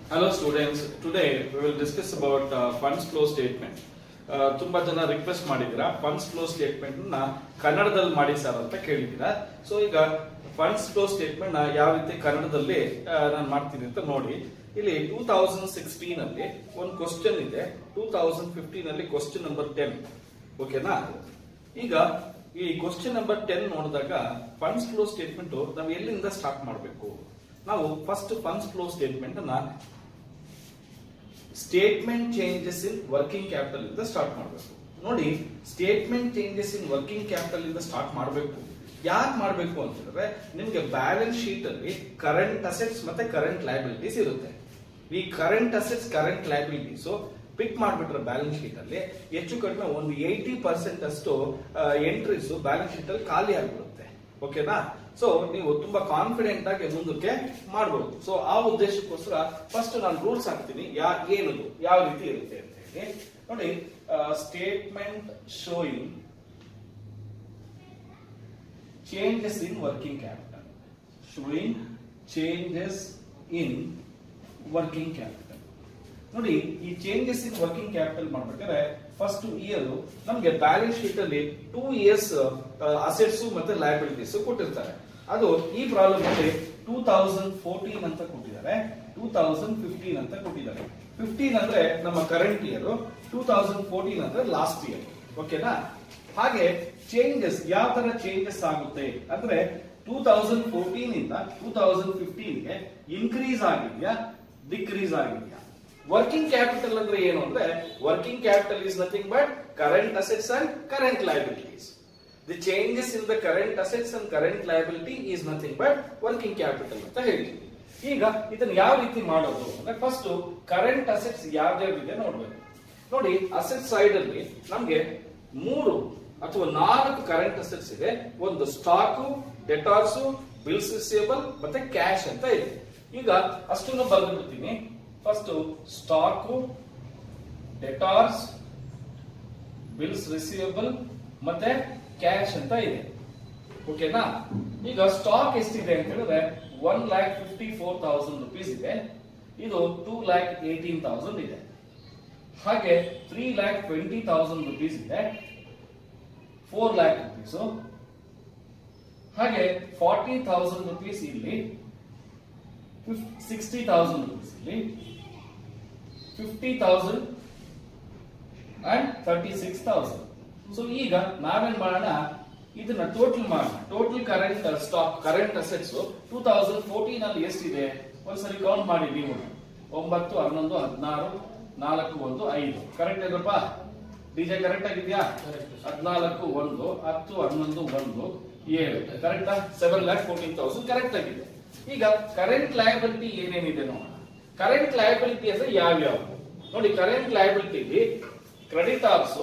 Hello students, today we will discuss about uh, funds flow statement. ಆ, ತುಂಬಾ ಜನ request ಮಾಡಿದ್ದೀರಾ ಫಂಡ್ಸ್ ಫ್ಲೋ ಸ್ಟೇಟ್ಮೆಂಟ್ ನ ಕನ್ನಡದಲ್ಲಿ ಮಾಡಿ ಸರ್ ಅಂತ ಕೇಳಿದ್ದೀರಾ ಸೊ ಈಗ ಫಂಡ್ಸ್ ಫ್ಲೋ ಸ್ಟೇಟ್ಮೆಂಟ್ ನ ಯಾವ ರೀತಿ ಕನ್ನಡದಲ್ಲಿ ನಾನು ಮಾಡ್ತೀನಿ ಅಂತ ನೋಡಿ ಇಲ್ಲಿ ಟೂ ತೌಸಂಡ್ ಸಿಕ್ಸ್ಟೀನ್ ಅಲ್ಲಿ ಒಂದು ಕ್ವಶನ್ ಇದೆ ಟೂ ತೌಸಂಡ್ ಫಿಫ್ಟೀನ್ ಅಲ್ಲಿ ಕ್ವಶನ್ ನಂಬರ್ ಟೆನ್ ಓಕೆನಾ ಈಗ ಈ ಕ್ವಶನ್ ನಂಬರ್ ಟೆನ್ ನೋಡಿದಾಗ ಫಂಡ್ಸ್ ಫ್ಲೋ ಸ್ಟೇಟ್ಮೆಂಟ್ ನಾವು ಎಲ್ಲಿಂದ ಸ್ಟಾರ್ಟ್ ಮಾಡಬೇಕು ನಾವು ಫಸ್ಟ್ ಫಂಡ್ಸ್ ಫ್ಲೋ ಸ್ಟೇಟ್ಮೆಂಟ್ ಅನ್ನ statement changes in working capital ಇಂದ ಸ್ಟಾರ್ಟ್ ಮಾಡಬೇಕು ನೋಡಿ statement changes in working capital ಇಂದ ಸ್ಟಾರ್ಟ್ ಮಾಡಬೇಕು ಯಾಕೆ ಮಾಡಬೇಕು ಅಂತ ಹೇಳಿದ್ರೆ ನಿಮ್ಗೆ ಬ್ಯಾಲೆನ್ಸ್ ಶೀಟ್ ಅಲ್ಲಿ ಕರೆಂಟ್ ಅಸೆಟ್ಸ್ ಮತ್ತೆ ಕರೆಂಟ್ ಲಯಬಿಲಿಟೀಸ್ ಇರುತ್ತೆ ಈ current assets current liabilities pick ಮಾಡ್ಬಿಟ್ರೆ ಬ್ಯಾಲೆನ್ಸ್ ಶೀಟ್ ಅಲ್ಲಿ ಹೆಚ್ಚು ಕಡಿಮೆ ಒಂದು ಏಯ್ಟಿ ಪರ್ಸೆಂಟ್ ಅಷ್ಟು ಎಂಟ್ರೀಸ್ ಬ್ಯಾಲೆನ್ಸ್ ಶೀಟ್ ಅಲ್ಲಿ ಖಾಲಿ ಆಗ್ಬಿಡುತ್ತೆ ಓಕೆನಾ ಸೊ ನೀವು ತುಂಬಾ ಕಾನ್ಫಿಡೆಂಟ್ ಆಗಿ ಮುಂದಕ್ಕೆ ಮಾಡಬಹುದು ಸೊ ಆ ಉದ್ದೇಶಕ್ಕೋಸ್ಕರ ಫಸ್ಟ್ ನಾನು ರೂಲ್ಸ್ ಹಾಕ್ತೀನಿ ಯಾ ಏನದು ಯಾವ ರೀತಿ ಇರುತ್ತೆ ಅಂತ ಹೇಳಿ ನೋಡಿ statement showing changes in working capital showing changes in working capital ನೋಡಿ ಈ ಚೇಂಜಸ್ ಇನ್ ವರ್ಕಿಂಗ್ ಕ್ಯಾಪಿಟಲ್ ಮಾಡ್ಬೇಕಾದ್ರೆ ಫಸ್ಟ್ ಇಯರ್ ನಮ್ಗೆ ಬ್ಯಾಲೆನ್ಸ್ ಶೀಟ್ ಅಲ್ಲಿ ಟೂ ಇಯರ್ಸ್ ಅಸೆಟ್ಸ್ ಮತ್ತೆ ಲಯಬಿಲಿಟೀಸ್ ಕೊಟ್ಟಿರ್ತಾರೆ ಅದು ಈ ಪ್ರಾಬ್ಲಮ್ ಅಲ್ಲಿ ಟೂ ತೌಸಂಡ್ ಫೋರ್ಟೀನ್ ಅಂತ ಕೊಟ್ಟಿದ್ದಾರೆ ಟೂ ತೌಸಂಡ್ ಫಿಫ್ಟೀನ್ ಅಂತ ಕೊಟ್ಟಿದ್ದಾರೆ ಫಿಫ್ಟೀನ್ ಅಂದ್ರೆ ನಮ್ಮ current year two thousand fourteen ಅಂದ್ರೆ ಲಾಸ್ಟ್ ಇಯರ್ ಓಕೆನಾ ಹಾಗೆ ಚೇಂಜಸ್ ಯಾವ ತರ ಚೇಂಜಸ್ ಆಗುತ್ತೆ ಅಂದ್ರೆ ಟೂ ತೌಸಂಡ್ ಫೋರ್ಟೀನ್ ಇಂದ ಟೂ ತೌಸಂಡ್ ಫಿಫ್ಟೀನ್ ಗೆ ಇನ್ಕ್ರೀಸ್ ಆಗಿದ್ಯಾ ಡಿಕ್ರೀಸ್ ಆಗಿದ್ಯಾ ವರ್ಕಿಂಗ್ ಕ್ಯಾಪಿಟಲ್ ಅಂದ್ರೆ ಏನು ಅಂದ್ರೆ working capital is nothing but current assets and current liabilities the changes in the current assets and current liability is nothing but working capital ಅಂತ ಹೇಳ್ತೀವಿ ಈಗ ಇದನ್ನ ಯಾವ ರೀತಿ ಮಾಡೋದು ಅಂದ್ರೆ ಫಸ್ಟ್ ಕರೆಂಟ್ ಅಸೆಟ್ಸ್ ಯಾವ್ಯಾವಿದೆ ನೋಡ್ಬೇಕು ನೋಡಿ ಅಸೆಟ್ ಸೈಡ್ ಅಲ್ಲಿ ನಮ್ಗೆ ಮೂರು ಅಥವಾ ನಾಲ್ಕು ಕರೆಂಟ್ ಅಸೆಟ್ಸ್ ಇದೆ ಒಂದು ಸ್ಟಾಕು ಡೆಟಾರ್ಸು ಬಿಲ್ಸ್ ರಿಸೇಬಲ್ ಮತ್ತೆ ಕ್ಯಾಶ್ ಅಂತ ಇದೆ ಈಗ ಅಷ್ಟನ್ನು ಬರ್ಬಿಡ್ತೀನಿ first stock debtors bills receivable ಮತ್ತೆ ಕ್ಯಾಶ್ ಅಂತ ಇದೆ ಓಕೆನಾ ಈಗ ಸ್ಟಾಕ್ ಎಷ್ಟಿದೆ ಅಂತ ಹೇಳಿದ್ರೆ one lakh fifty four thousand rupees ಇದೆ ಇದು ಟೂ ಲ್ಯಾಕ್ ಏಟೀನ್ ತೌಸಂಡ್ ಇದೆ ಹಾಗೆ three lakh twenty thousand rupees ಇದೆ ಫೋರ್ ಲ್ಯಾಕ್ ರುಪೀಸ್ ಹಾಗೆ ಫಾರ್ಟಿ ತೌಸಂಡ್ ರುಪೀಸ್ ಇಲ್ಲಿ ಸಿಕ್ಸ್ಟಿ ತೌಸಂಡ್ ರುಪೀಸ್ ಇಲ್ಲಿ fifty thousand and thirty six thousand so ಈಗ ನಾವೇನ್ ಮಾಡೋಣ ಇದನ್ನ ಟೋಟಲ್ ಮಾಡೋಣ total current stock current assets two thousand fourteen ಅಲ್ಲಿ ಎಷ್ಟಿದೆ ಒಂದ್ಸರಿ ಕೌಂಟ್ ಮಾಡಿ ನೀವು ಒಂಬತ್ತು ಹನ್ನೊಂದು ಹದಿನಾರು ನಾಲ್ಕು ಒಂದು ಐದು ಕರೆಕ್ಟ್ ಏನಪ್ಪ ಡಿಜೆ ಕರೆಕ್ಟ್ ಆಗಿದ್ಯಾ ಹದಿನಾಲ್ಕು ಒಂದು ಹತ್ತು ಹನ್ನೊಂದು ಒಂದು ಏಳು ಕರೆಕ್ಟಾ seven lakh fourteen thousand correct ಆಗಿದೆ ಈಗ ಕರೆಂಟ್ ಲಯಬಿಲಿಟಿ ಏನೇನಿದೆ ನೋಡೋಣ ಕರೆಂಟ್ ಲಯಬಿಲಿಟಿ ಅಂದ್ರೆ ಯಾವ್ಯಾವ ನೋಡಿ current liability creditors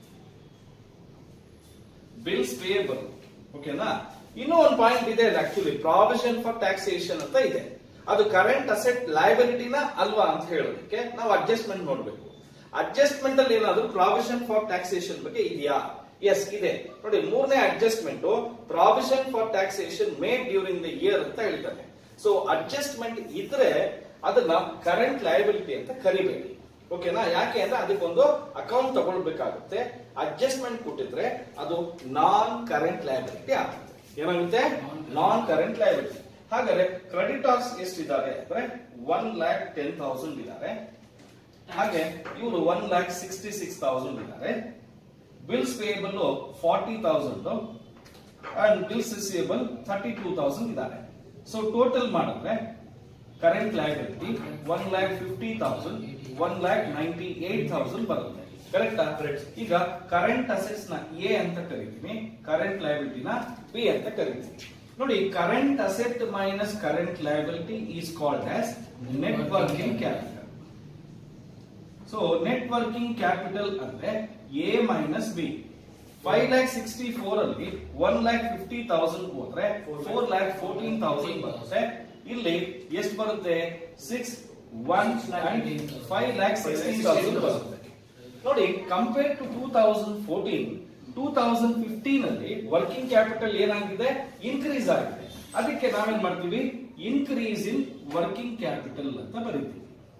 bills payable ಓಕೆನಾ ಇನ್ನೂ ಒಂದು ಪಾಯಿಂಟ್ ಇದೆ ಆಕ್ಚುಲಿ ಪ್ರಾವಿಷನ್ ಫಾರ್ ಟ್ಯಾಕ್ಸೇಷನ್ ಅಂತ ಇದೆ ಅದು ಕರೆಂಟ್ ಅಸೆಟ್ ಲಯಬಿಲಿಟಿನ ಅಲ್ವಾ ಅಂತ ಹೇಳೋದಕ್ಕೆ ನಾವು ಅಡ್ಜಸ್ಟ್ಮೆಂಟ್ ನೋಡ್ಬೇಕು ಅಡ್ಜಸ್ಟ್ಮೆಂಟ್ ಅಲ್ಲಿ ಏನಾದ್ರು ಪ್ರಾವಿಷನ್ ಫಾರ್ ಟ್ಯಾಕ್ಸೇಷನ್ ಬಗ್ಗೆ ಇದೆಯಾ ಎಸ್ ಇದೆ ನೋಡಿ ಮೂರನೇ adjustment provision for taxation made during the year ಅಂತ ಹೇಳ್ತಾರೆ ಸೊ ಅಡ್ಜಸ್ಟ್ಮೆಂಟ್ ಇದ್ರೆ ಅದನ್ನ ಕರೆಂಟ್ ಲಯಬಿಲಿಟಿ ಅಂತ ಕರಿಬೇಡಿ ಓಕೆನಾ ಯಾಕೆ ಅಂದ್ರೆ ಅದಕ್ಕೊಂದು ಅಕೌಂಟ್ ತಗೊಳ್ಬೇಕಾಗುತ್ತೆ ಅಡ್ಜಸ್ಟ್ಮೆಂಟ್ ಕೊಟ್ಟಿದ್ರೆ ಅದು ನಾನ್ ಕರೆಂಟ್ ಲಯಬಿಲಿಟಿ ಆಗುತ್ತೆ ಏನಾಗುತ್ತೆ ನಾನ್ ಕರೆಂಟ್ ಲಯಬಿಲಿಟಿ ಹಾಗಾದ್ರೆ ಕ್ರೆಡಿಟಾರ್ಸ್ ಎಷ್ಟಿದ್ದಾರೆ ಅಂದ್ರೆ ಒನ್ ಲ್ಯಾಕ್ ಟೆನ್ ತೌಸಂಡ್ ಇದ್ದಾರೆ ಹಾಗೆ ಇವರು one lakh sixty six thousand ಇದ್ದಾರೆ bills payable forty thousand and bills receivable thirty two thousand ಇದ್ದಾರೆ ಸೊ ಟೋಟಲ್ ಮಾಡಿದ್ರೆ current liability one lakh fifty thousand one lakh ninety eight thousand ಬರುತ್ತೆ ಕರೆಕ್ಟಾ ಈಗ ಕರೆಂಟ್ ಅಸೆಟ್ಸ್ ನ ಎ ಅಂತ ಕರಿತೀನಿ ಕರೆಂಟ್ ಲಯಬಿಲಿಟಿನ ಬಿ ಅಂತ ಕರಿತೀನಿ ನೋಡಿ current asset minus current liability is called as net working capital so net working capital ಅಂದ್ರೆ A minus B five lakh sixty four ಅಲ್ಲಿ ಒನ್ ಲ್ಯಾಕ್ ಫಿಫ್ಟಿ ತೌಸಂಡ್ ಹೋದ್ರೆ ಫೋರ್ ಲ್ಯಾಕ್ ಫೋರ್ಟೀನ್ ತೌಸಂಡ್ ಬರುತ್ತೆ ಇಲ್ಲಿ ಎಷ್ಟು ಬರುತ್ತೆ six one five lakh sixteen thousand ಬರುತ್ತೆ ನೋಡಿ compare to two thousand fourteen two thousand fifteen ಅಲ್ಲಿ ವರ್ಕಿಂಗ್ ಕ್ಯಾಪಿಟಲ್ ಏನಾಗಿದೆ ಇನ್ಕ್ರೀಸ್ ಆಗಿದೆ ಅದಕ್ಕೆ ನಾವೇನ್ ಮಾಡ್ತೀವಿ ಇನ್ಕ್ರೀಸ್ ಇನ್ ವರ್ಕಿಂಗ್ ಕ್ಯಾಪಿಟಲ್ ಅಂತ ಬರೀತೀವಿ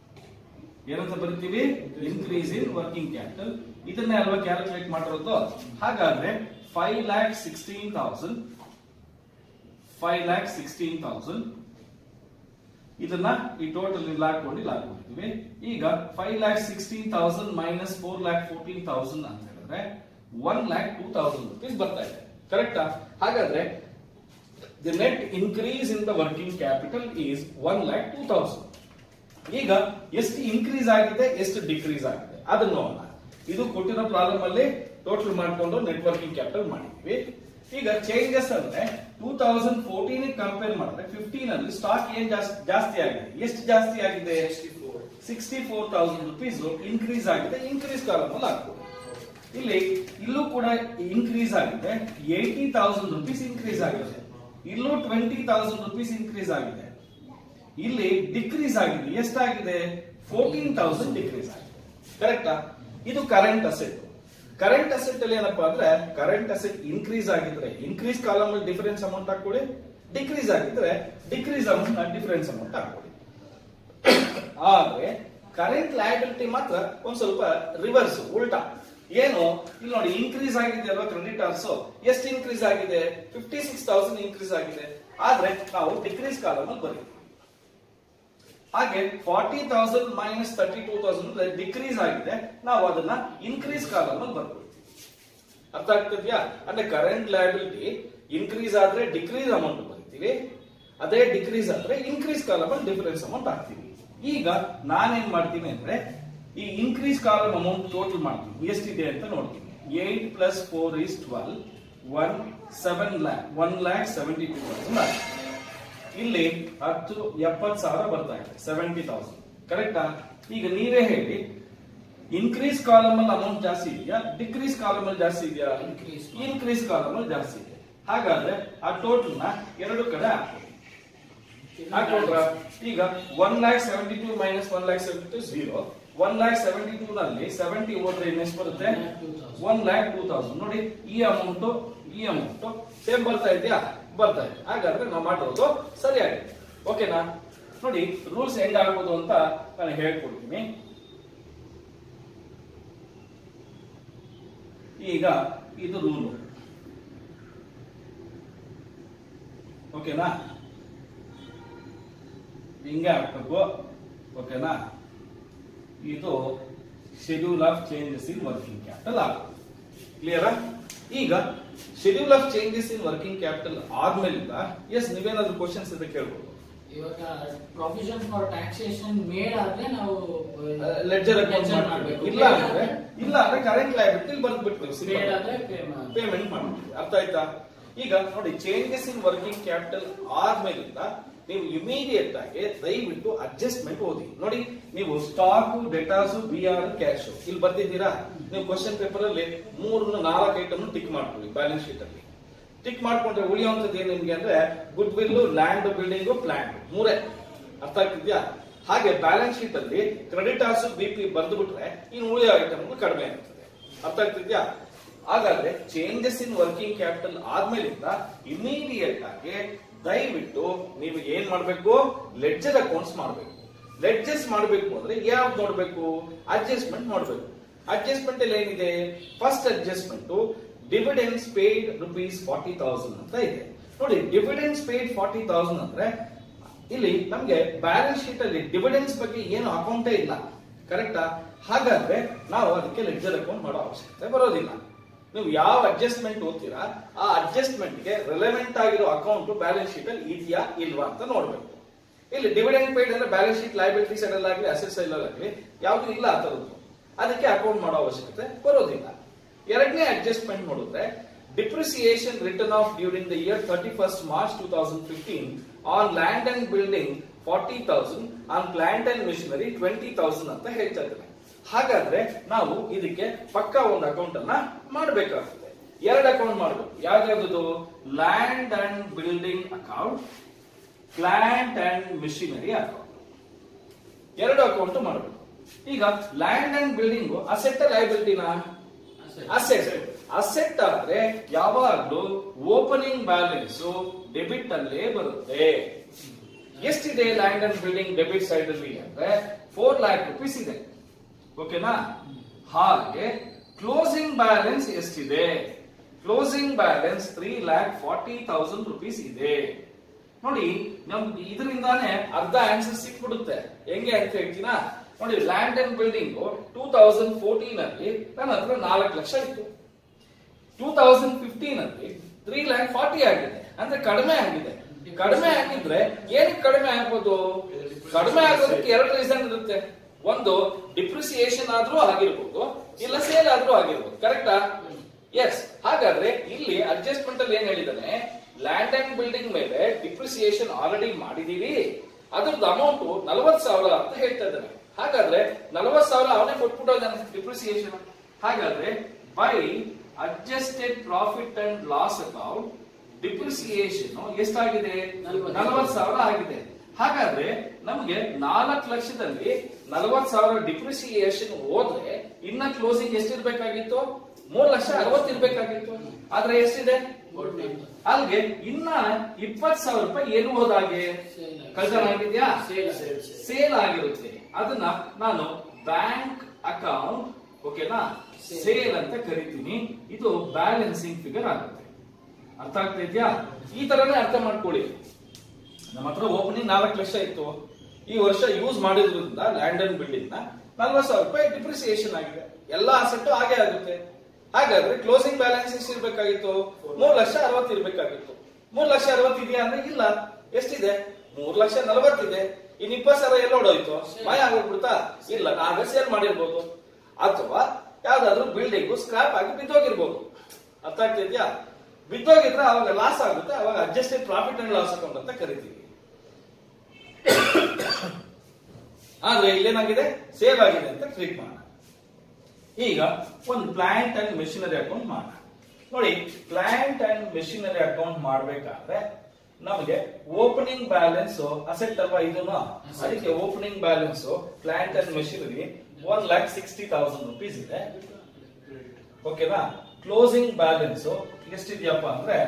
ಏನಂತ ಬರಿತೀವಿ ಇನ್ಕ್ರೀಸ್ ಇನ್ ವರ್ಕಿಂಗ್ ಕ್ಯಾಪಿಟಲ್ ಇದನ್ನೇ ಅಲ್ವಾ ಕ್ಯಾಲ್ಕುಲೇಟ್ ಮಾಡಿರೋದು ಹಾಗಾದ್ರೆ five lakh sixteen thousand five lakh sixteen thousand ಇದನ್ನ ಈ ಟೋಟಲ್ ಇಲ್ಲಿ ಹಾಕೊಂಡು ಇಲ್ಲಿ ಹಾಕೊಂಡಿರ್ತೀವಿ ಈಗ five lakh sixteen thousand minus four lakh fourteen thousand ಅಂತ ಹೇಳಿದ್ರೆ one lakh two thousand rupees ಬರ್ತಾ ಇದೆ ಕರೆಕ್ಟಾ ಹಾಗಾದ್ರೆ the net increase in the working capital is one lakh two thousand ಈಗ ಎಷ್ಟು ಇನ್ಕ್ರೀಸ್ ಆಗಿದೆ ಎಷ್ಟು ಡಿಕ್ರೀಸ್ ಆಗಿದೆ ಅದನ್ನ ನೋಡೋಣ ಇದು ಕೊಟ್ಟಿರೋ ಪ್ರಾಬ್ಲಮ್ ಅಲ್ಲಿ ಟೋಟಲ್ ಮಾಡ್ಕೊಂಡು ನೆಟ್ವರ್ಕಿಂಗ್ ಕ್ಯಾಪಿಟಲ್ ಮಾಡಿದ್ವಿ ಈಗ ಚೇಂಜಸ್ ಅಂದ್ರೆ ಟೂ ತೌಸಂಡ್ ಫೋರ್ಟೀನ್ ಕಂಪೇರ್ ಮಾಡಿದ್ರೆ ಫಿಫ್ಟೀನ್ ಅಲ್ಲಿ ಸ್ಟಾಕ್ ಏನ್ ಜಾಸ್ತಿ ಜಾಸ್ತಿ ಆಗಿದೆ ಎಷ್ಟು ಜಾಸ್ತಿ ಆಗಿದೆ sixty four thousand rupees increase ಆಗಿದೆ ಇನ್ಕ್ರೀಸ್ ಕಾಲಮ್ ಅಲ್ಲಿ ಹಾಕ್ಬೋದು ಇಲ್ಲಿ ಇಲ್ಲೂ ಕೂಡ ಇನ್ಕ್ರೀಸ್ ಆಗಿದೆ ಏಯ್ಟಿ ತೌಸಂಡ್ ರುಪೀಸ್ ಇನ್ಕ್ರೀಸ್ ಆಗಿದೆ ಇಲ್ಲೂ ಟ್ವೆಂಟಿ ತೌಸಂಡ್ ರುಪೀಸ್ ಇನ್ಕ್ರೀಸ್ ಆಗಿದೆ ಇಲ್ಲಿ ಡಿಕ್ರೀಸ್ ಆಗಿದೆ ಎಷ್ಟಾಗಿದೆ ಫೋರ್ಟೀನ್ ತೌಸಂಡ್ ಡಿಕ್ರೀಸ್ ಆಗಿದೆ ಕರೆಕ್ಟಾ ಇದು ಕರೆಂಟ್ ಅಸೆಟ್ ಕರೆಂಟ್ ಅಸೆಟ್ ಅಲ್ಲಿ ಏನಪ್ಪಾ ಅಂದ್ರೆ ಕರೆಂಟ್ ಅಸೆಟ್ ಇನ್ಕ್ರೀಸ್ ಆಗಿದ್ರೆ ಇನ್ಕ್ರೀಸ್ ಕಾಲಮ್ ಅಲ್ಲಿ ಡಿಫರೆನ್ಸ್ ಅಮೌಂಟ್ ಹಾಕೊಳ್ಳಿ ಡಿಕ್ರೀಸ್ ಆಗಿದ್ರೆ ಡಿಕ್ರೀಸ್ ಅಮೌಂಟ್ ಡಿಫರೆನ್ಸ್ ಅಮೌಂಟ್ ಹಾಕೊಳ್ಳಿ ಆದ್ರೆ ಕರೆಂಟ್ ಲಯಬಿಲಿಟಿ ಮಾತ್ರ ಒಂದ್ ಸ್ವಲ್ಪ ರಿವರ್ಸ್ ಉಲ್ಟಾ ಏನು ಇಲ್ಲಿ ನೋಡಿ ಇನ್ಕ್ರೀಸ್ ಆಗಿದೆ ಅಲ್ವಾ ಕ್ರೆಡಿಟರ್ಸ್ ಎಷ್ಟು ಇನ್ಕ್ರೀಸ್ ಆಗಿದೆ ಫಿಫ್ಟಿ ಸಿಕ್ಸ್ ತೌಸಂಡ್ ಇನ್ಕ್ರೀಸ್ ಆಗಿದೆ ಆದ್ರೆ ನಾವು ಡಿಕ್ರೀಸ್ ಕಾಲಮ್ ಅಲ್ಲಿ ಬರೀತೀವಿ ಹಾಗೆ forty thousand minus thirty two thousand decrease ಆಗಿದೆ ನಾವು ಅದನ್ನ ಇನ್ಕ್ರೀಸ್ ಕಾಲಮ್ ಅಲ್ಲಿ ಬರ್ಕೊಳ್ತೀವಿ ಅರ್ಥ ಆಗ್ತದ್ಯಾ ಅಂದ್ರೆ ಕರೆಂಟ್ ಲಯಬಿಲಿಟಿ ಇನ್ಕ್ರೀಸ್ ಆದ್ರೆ ಡಿಕ್ರೀಸ್ ಅಮೌಂಟ್ ಬರೀತೀವಿ ಅದೇ ಡಿಕ್ರೀಸ್ ಆದ್ರೆ ಇನ್ಕ್ರೀಸ್ ಕಾಲಮ್ ಅಲ್ಲಿ ಡಿಫರೆನ್ಸ್ ಅಮೌಂಟ್ ಹಾಕ್ತೀವಿ ಈಗ ನಾನೇನ್ ಮಾಡ್ತೀನಿ ಅಂದ್ರೆ ಈ ಇನ್ಕ್ರೀಸ್ ಕಾಲಮ್ ಅಮೌಂಟ್ ಟೋಟಲ್ ಮಾಡ್ತೀನಿ ಎಷ್ಟಿದೆ ಅಂತ ನೋಡ್ತೀನಿ eight plus four is twelve one seven lakh one lakh seventy two thousand ಇಲ್ಲಿ ಹತ್ತು ಎಪ್ಪತ್ತು ಸಾವಿರ ಬರ್ತಾ ಇದೆ ಸೆವೆಂಟಿ ತೌಸಂಡ್ ಕರೆಕ್ಟಾ ಈಗ ನೀವೇ ಹೇಳಿ ಇನ್ಕ್ರೀಸ್ ಕಾಲಮ್ ಅಲ್ಲಿ ಅಮೌಂಟ್ ಜಾಸ್ತಿ ಇದೆಯಾ ಡಿಕ್ರೀಸ್ ಕಾಲಮ್ ಅಲ್ಲಿ ಜಾಸ್ತಿ ಇದೆಯಾ Increase. ಇನ್ಕ್ರೀಸ್ ಕಾಲಮ್ ಅಲ್ಲಿ ಜಾಸ್ತಿ ಇದೆ ಹಾಗಾದ್ರೆ ಆ ಟೋಟಲ್ ನ ಎರಡು ಕಡೆ ಹಾಕಿ ಹಾಕೊಂಡ್ರ ಈಗ one lakh seventy two minus one lakh seventy two zero one lakh seventy two ನಲ್ಲಿ ಸೆವೆಂಟಿ ಹೋದ್ರೆ ಇನ್ನು ಎಷ್ಟು ಬರುತ್ತೆ ಒನ್ ಲ್ಯಾಕ್ ಟೂ ತೌಸಂಡ್ ನೋಡಿ ಈ ಅಮೌಂಟ್ ಈ ಅಮೌಂಟ್ ಸೇಮ್ ಬರ್ತಾ ಇದೆಯಾ ಬರ್ತಾ ಇದೆ ಹಾಗಾದ್ರೆ ನಾವು ಮಾಡೋದು ಸರಿಯಾಗಿದೆ ಓಕೆನಾ ನೋಡಿ ರೂಲ್ಸ್ ಹೆಂಗ್ ಆಗ್ಬೋದು ಅಂತ ನಾನು ಹೇಳ್ಕೊಡ್ತೀನಿ ಈಗ ಇದು ರೂಲು ಓಕೆನಾ ಹಿಂಗೆ ಹಾಕ್ಬೇಕು ಓಕೆನಾ ಇದು schedule of changes in working capital ಆಗುತ್ತೆ ಕ್ಲಿಯರಾ ಈಗ schedule of changes in working capital ಆದ್ಮೇಲಿಂದ ಎಸ್ ನೀವೇನಾದ್ರೂ ಕ್ವಶನ್ಸ್ ಇದೆ ಕೇಳ್ಬೋದು ಇವಾಗ ಪ್ರೊವಿಷನ್ ಫಾರ್ ಟ್ಯಾಕ್ಸೇಷನ್ ಮೇಡ್ ಆದ್ರೆ ನಾವು ಲೆಡ್ಜರ್ ಅಕೌಂಟ್ ledger ಮಾಡಬೇಕು ಮಾಡ್ಬೇಕು. ಇಲ್ಲ ಅಂದ್ರೆ ಇಲ್ಲ ಅಂದ್ರೆ ಕರೆಂಟ್ ಲಯಬಿಲಿಟಿ ಬರ್ದು ಬಿಡ್ತೀವಿ ಮೇಡ್ ಆದ್ರೆ pay ಮಾಡ್- ಪೇಮೆಂಟ್ ಮಾಡ್ತೀವಿ ಅರ್ಥ ಆಯ್ತಾ ಈಗ ನೋಡಿ ಚೇಂಜಸ್ ಇನ್ ವರ್ಕಿಂಗ್ ಕ್ಯಾಪಿಟಲ್ ಆದ್ಮೇಲಿಂದ ನೀವು ಇಮಿಡಿಯೇಟ್ ಆಗಿ ದಯವಿಟ್ಟು ಅಡ್ಜಸ್ಟ್ಮೆಂಟ್ ಓದಿ ನೋಡಿ ನೀವು stock debtors B R cash ಇಲ್ಲಿ ಬರ್ತಿದ್ದೀರಾ ನೀವು ಕ್ವಶನ್ ಪೇಪರ್ ಅಲ್ಲಿ ಮೂರನ್ನು ನಾಲ್ಕು ಐಟಮ್ ಟಿಕ್ ಮಾಡ್ಕೊಳ್ಳಿ ಬ್ಯಾಲೆನ್ಸ್ ಶೀಟ್ ಅಲ್ಲಿ ಟಿಕ್ ಮಾಡ್ಕೊಂಡ್ರೆ ಉಳಿಯುವಂತದ್ದು ಏನ್ ನಿಮ್ಗೆ ಅಂದ್ರೆ goodwill land building plant ಮೂರೇ ಅರ್ಥ ಆಗ್ತಿದ್ಯಾ ಹಾಗೆ ಬ್ಯಾಲೆನ್ಸ್ ಶೀಟ್ ಅಲ್ಲಿ ಕ್ರೆಡಿಟಾರ್ಸ್ ಬಿ ಪಿ ಬರೆದು ಬಿಟ್ರೆ ಇನ್ನು ಉಳಿಯೋ ಐಟಮ್ ಕಡಿಮೆ ಆಗ್ತದೆ ಅರ್ಥ ಆಗ್ತಿದ್ಯಾ ಹಾಗಾದ್ರೆ ಚೇಂಜಸ್ ಇನ್ ವರ್ಕಿಂಗ್ ಕ್ಯಾಪಿಟಲ್ ಆದ್ಮೇಲಿಂದ ಇಮಿಡಿಯೇಟ್ ಆಗಿ ದಯವಿಟ್ಟು ನೀವು ಏನ್ ಮಾಡ್ಬೇಕು ಲೆಡ್ಜರ್ ಅಕೌಂಟ್ಸ್ ಮಾಡ್ಬೇಕು ಲೆಡ್ಜಸ್ ಮಾಡ್ಬೇಕು ಅಂದ್ರೆ ಯಾವ್ದು ನೋಡ್ಬೇಕು ಅಡ್ಜಸ್ಟ್ಮೆಂಟ್ ಮಾಡ್ಬೇಕು ಅಡ್ಜಸ್ಟ್ಮೆಂಟ್ ಅಲ್ಲಿ ಏನಿದೆ first adjustment dividends paid rupees forty thousand ಅಂತ ಇದೆ ನೋಡಿ ಡಿವಿಡೆನ್ಸ್ ಪೇಡ್ ಫಾರ್ಟಿ ತೌಸಂಡ್ ಅಂದ್ರೆ ಇಲ್ಲಿ ನಮ್ಗೆ ಬ್ಯಾಲೆನ್ಸ್ ಶೀಟ್ ಅಲ್ಲಿ ಡಿವಿಡೆನ್ಸ್ ಬಗ್ಗೆ ಏನು ಅಕೌಂಟೇ ಇಲ್ಲ ಕರೆಕ್ಟಾ ಹಾಗಾದ್ರೆ ನಾವು ಅದಕ್ಕೆ ಲೆಡ್ಜರ್ ಅಕೌಂಟ್ ಮಾಡೋ ಅವಶ್ಯಕತೆ ಬರೋದಿಲ್ಲ ನೀವು ಯಾವ ಅಡ್ಜಸ್ಟ್ಮೆಂಟ್ ಓದ್ತೀರಾ ಆ ಅಡ್ಜಸ್ಟ್ಮೆಂಟ್ ಗೆ ರಿಲೆವೆಂಟ್ ಆಗಿರೋ ಅಕೌಂಟ್ ಬ್ಯಾಲೆನ್ಸ್ ಶೀಟ್ ಅಲ್ಲಿ ಇದೆಯಾ ಇಲ್ವಾ ಅಂತ ನೋಡ್ಬೇಕು ಇಲ್ಲಿ ಡಿವಿಡೆಂಡ್ ಪೇಡ್ ಅಂದ್ರೆ ಬ್ಯಾಲೆನ್ಸ್ ಶೀಟ್ ಲೈಬಿಲಿಟಿ ಸೈಡ್ ಅಲ್ಲಿ ಆಗಲಿ ಅಸೆಟ್ ಸೈಡ್ ಅಲ್ಲಿ ಆಗಲಿ ಯಾವ್ದು ಇಲ್ಲ ಆ ತರದ್ದು ಅದಕ್ಕೆ ಅಕೌಂಟ್ ಮಾಡೋ ಅವಶ್ಯಕತೆ ಬರೋದಿಲ್ಲ ಎರಡನೇ ಅಡ್ಜಸ್ಟ್ಮೆಂಟ್ ನೋಡಿದ್ರೆ depreciation written off during the year thirty first March two thousand fifteen on land and building forty thousand on plant and machinery twenty thousand ಅಂತ ಹೇಳ್ತಾ ಇದ್ದಾರೆ ಹಾಗಾದ್ರೆ ನಾವು ಇದಕ್ಕೆ ಪಕ್ಕ ಒಂದು ಅಕೌಂಟ್ ಅನ್ನ ಮಾಡಬೇಕಾಗ್ತದೆ ಎರಡು ಅಕೌಂಟ್ ಮಾಡಬೇಕು ಯಾವ್ದಾವ್ದು land and building account plant and machinery account ಎರಡು ಅಕೌಂಟ್ ಮಾಡಬೇಕು ಈಗ ಲ್ಯಾಂಡ್ ಅಂಡ್ ಬಿಲ್ಡಿಂಗ್ ಅಸೆಟ್ ಲೈಬಿಲಿಟಿನಾ Asset. ಅಸೆಟ್ ಅಸೆಟ್ ಆದ್ರೆ ಯಾವಾಗ್ಲೂ ಓಪನಿಂಗ್ ಬ್ಯಾಲೆನ್ಸ್ ಡೆಬಿಟ್ ಅಲ್ಲೇ ಬರುತ್ತೆ ಎಷ್ಟಿದೆ land and building debit side ಅಲ್ಲಿ ಅಂದ್ರೆ ಫೋರ್ ಲ್ಯಾಕ್ ರುಪೀಸ್ ಇದೆ ಓಕೆನಾ ಹಾಗೆ ಕ್ಲೋಸಿಂಗ್ ಬ್ಯಾಲೆನ್ಸ್ ಎಷ್ಟಿದೆ closing balance three lakh forty thousand rupees ಇದೆ ನೋಡಿ ನಮ್ಗೆ ಇದರಿಂದಾನೇ ಅರ್ಧ ಆನ್ಸರ್ ಸಿಕ್ಬಿಡುತ್ತೆ ಹೆಂಗೆ ಅಂತ ಹೇಳ್ತೀನಾ ನೋಡಿ land and building two thousand fourteen ಅಲ್ಲಿ ನನ್ನ ಹತ್ರ ನಾಲ್ಕು ಲಕ್ಷ ಇತ್ತು ಟೂ ತೌಸಂಡ್ ಫಿಫ್ಟೀನ್ ಅಲ್ಲಿ ತ್ರೀ ಲ್ಯಾಕ್ ಫಾರ್ಟಿ ಆಗಿದೆ ಅಂದ್ರೆ ಕಡಿಮೆ ಆಗಿದೆ ಕಡಿಮೆ ಆಗಿದ್ರೆ ಏನಕ್ಕೆ ಕಡಿಮೆ ಆಗ್ಬೋದು ಕಡಿಮೆ ಆಗೋದಕ್ಕೆ ಎರಡು ರೀಸನ್ ಇರುತ್ತೆ ಒಂದು ಡಿಪ್ರಿಸಿಯೇಷನ್ ಆದ್ರೂ ಆಗಿರ್ಬೋದು ಇಲ್ಲ ಸೇಲ್ ಆದ್ರೂ ಆಗಿರ್ಬೋದು ಕರೆಕ್ಟಾ ಎಸ್ ಹಾಗಾದ್ರೆ ಇಲ್ಲಿ ಅಡ್ಜಸ್ಟ್ಮೆಂಟ್ ಅಲ್ಲಿ ಏನ್ ಹೇಳಿದಾನೆ ಲ್ಯಾಂಡ್ ಅಂಡ್ ಬಿಲ್ಡಿಂಗ್ ಮೇಲೆ ಡಿಪ್ರಿಸಿಯೇಷನ್ ಆಲ್ರೆಡಿ ಮಾಡಿದೀವಿ ಅದ್ರದ್ದು ಅಮೌಂಟ್ ನಲವತ್ ಸಾವಿರ ಅಂತ ಹೇಳ್ತಾ ಇದ್ದಾನೆ ಹಾಗಾದ್ರೆ ನಲವತ್ ಸಾವಿರ ಅವನೇ ಕೊಟ್ಬಿಟ್ಟೋದಾನೆ ಡಿಪ್ರಿಸಿಯೇಷನ್ ಹಾಗಾದ್ರೆ by adjusted profit and loss account depreciation ಎಷ್ಟಾಗಿದೆ ನಲವತ್ತು. ನಲವತ್ ಸಾವಿರ ಆಗಿದೆ ಹಾಗಾದ್ರೆ ನಮ್ಗೆ ನಾಲ್ಕು ಲಕ್ಷದಲ್ಲಿ ನಲವತ್ ಸಾವಿರ ಡಿಪ್ರಿಸಿಯೇಷನ್ ಹೋದ್ರೆ ಇನ್ನ ಕ್ಲೋಸಿಂಗ್ ಎಷ್ಟಿರ್ಬೇಕಾಗಿತ್ತು ಮೂರ್ ಲಕ್ಷ ಅರವತ್ತು ಇರ್ಬೇಕಾಗಿತ್ತು ಆದ್ರೆ ಎಷ್ಟಿದೆ ಅಲ್ಲಿಗೆ ಇನ್ನ ಇಪ್ಪತ್ ಸಾವಿರ ರೂಪಾಯಿ ಏನು ಹೋದಾಗೆ ಕಳ್ತನ ಆಗಿದ್ಯಾ Sale, sale, ಸೇಲ್ ಆಗಿರುತ್ತೆ ಅದನ್ನ ನಾನು ಬ್ಯಾಂಕ್ ಅಕೌಂಟ್ ಓಕೆನಾ ಸೇಲ್ ಅಂತ ಕರಿತೀನಿ ಇದು ಬ್ಯಾಲೆನ್ಸಿಂಗ್ ಫಿಗರ್ ಆಗುತ್ತೆ ಅರ್ಥ ಆಗ್ತಾ ಇದೆಯಾ ಈ ತರನೇ ಅರ್ಥ ಮಾಡ್ಕೊಳ್ಳಿ ನಮ್ಮ ಹತ್ರ ಓಪನಿಂಗ್ ನಾಲ್ಕು ಲಕ್ಷ ಇತ್ತು ಈ ವರ್ಷ ಯೂಸ್ ಮಾಡಿದ್ರಿಂದ ಲ್ಯಾಂಡ್ ಅಂಡ್ ಬಿಲ್ಡಿಂಗ್ ನ ನಲ್ವತ್ತು ಸಾವಿರ ರೂಪಾಯಿ ಡಿಪ್ರಿಸಿಯೇಷನ್ ಆಗಿದೆ ಎಲ್ಲ ಅಸೆಟ್ ಹಾಗೆ ಆಗುತ್ತೆ ಹಾಗಾದ್ರೆ ಕ್ಲೋಸಿಂಗ್ ಬ್ಯಾಲೆನ್ಸ್ ಎಷ್ಟು ಇರ್ಬೇಕಾಗಿತ್ತು ಮೂರ್ ಲಕ್ಷ ಅರವತ್ತು ಇರ್ಬೇಕಾಗಿತ್ತು ಮೂರ್ ಲಕ್ಷ ಅರವತ್ತು ಇದೆಯಾ ಅಂದ್ರೆ ಇಲ್ಲ ಎಷ್ಟಿದೆ ಮೂರ್ ಲಕ್ಷ ನಲವತ್ತಿದೆ ಇನ್ ಇಪ್ಪತ್ತು ಸಾವಿರ ಎಲ್ಲ ಹೊಡೋಯ್ತು ಮಾಯ ಆಗೋಗ್ಬಿಡ್ತಾ ಇಲ್ಲ ಆಗ ಸೇಲ್ ಮಾಡಿರ್ಬೋದು ಅಥವಾ ಯಾವ್ದಾದ್ರು ಬಿಲ್ಡಿಂಗ್ ಸ್ಕ್ರಾಪ್ ಆಗಿ ಬಿದ್ದೋಗಿರ್ಬೋದು ಅರ್ಥ ಆಗ್ತಿದ್ಯಾ ಬಿದ್ದೋಗಿದ್ರೆ ಅವಾಗ ಲಾಸ್ ಆಗುತ್ತೆ ಅವಾಗ adjusted profit and loss account ಅಂತ ಕರಿತೀವಿ ಆದ್ರೆ ಇಲ್ಲೇನಾಗಿದೆ ಸೇವ್ ಆಗಿದೆ ಅಂತ ಕ್ಲಿಕ್ ಮಾಡೋಣ ಈಗ ಒಂದು ಪ್ಲಾಂಟ್ ಅಂಡ್ ಮೆಷಿನರಿ ಅಕೌಂಟ್ ಮಾಡೋಣ ನೋಡಿ ಪ್ಲಾಂಟ್ ಅಂಡ್ ಮೆಷಿನರಿ ಅಕೌಂಟ್ ಮಾಡ್ಬೇಕಾದ್ರೆ ನಮಗೆ ಓಪನಿಂಗ್ ಬ್ಯಾಲೆನ್ಸ್ ಅಸೆಟ್ ಅಲ್ವಾ ಇದನ್ನು ಅದಕ್ಕೆ opening balance plant and machinery one lakh sixty thousand rupees ಇದೆ ಓಕೆನಾ ಕ್ಲೋಸಿಂಗ್ ಬ್ಯಾಲೆನ್ಸ್ ಎಷ್ಟಿದೆಯಪ್ಪ ಅಂದ್ರೆ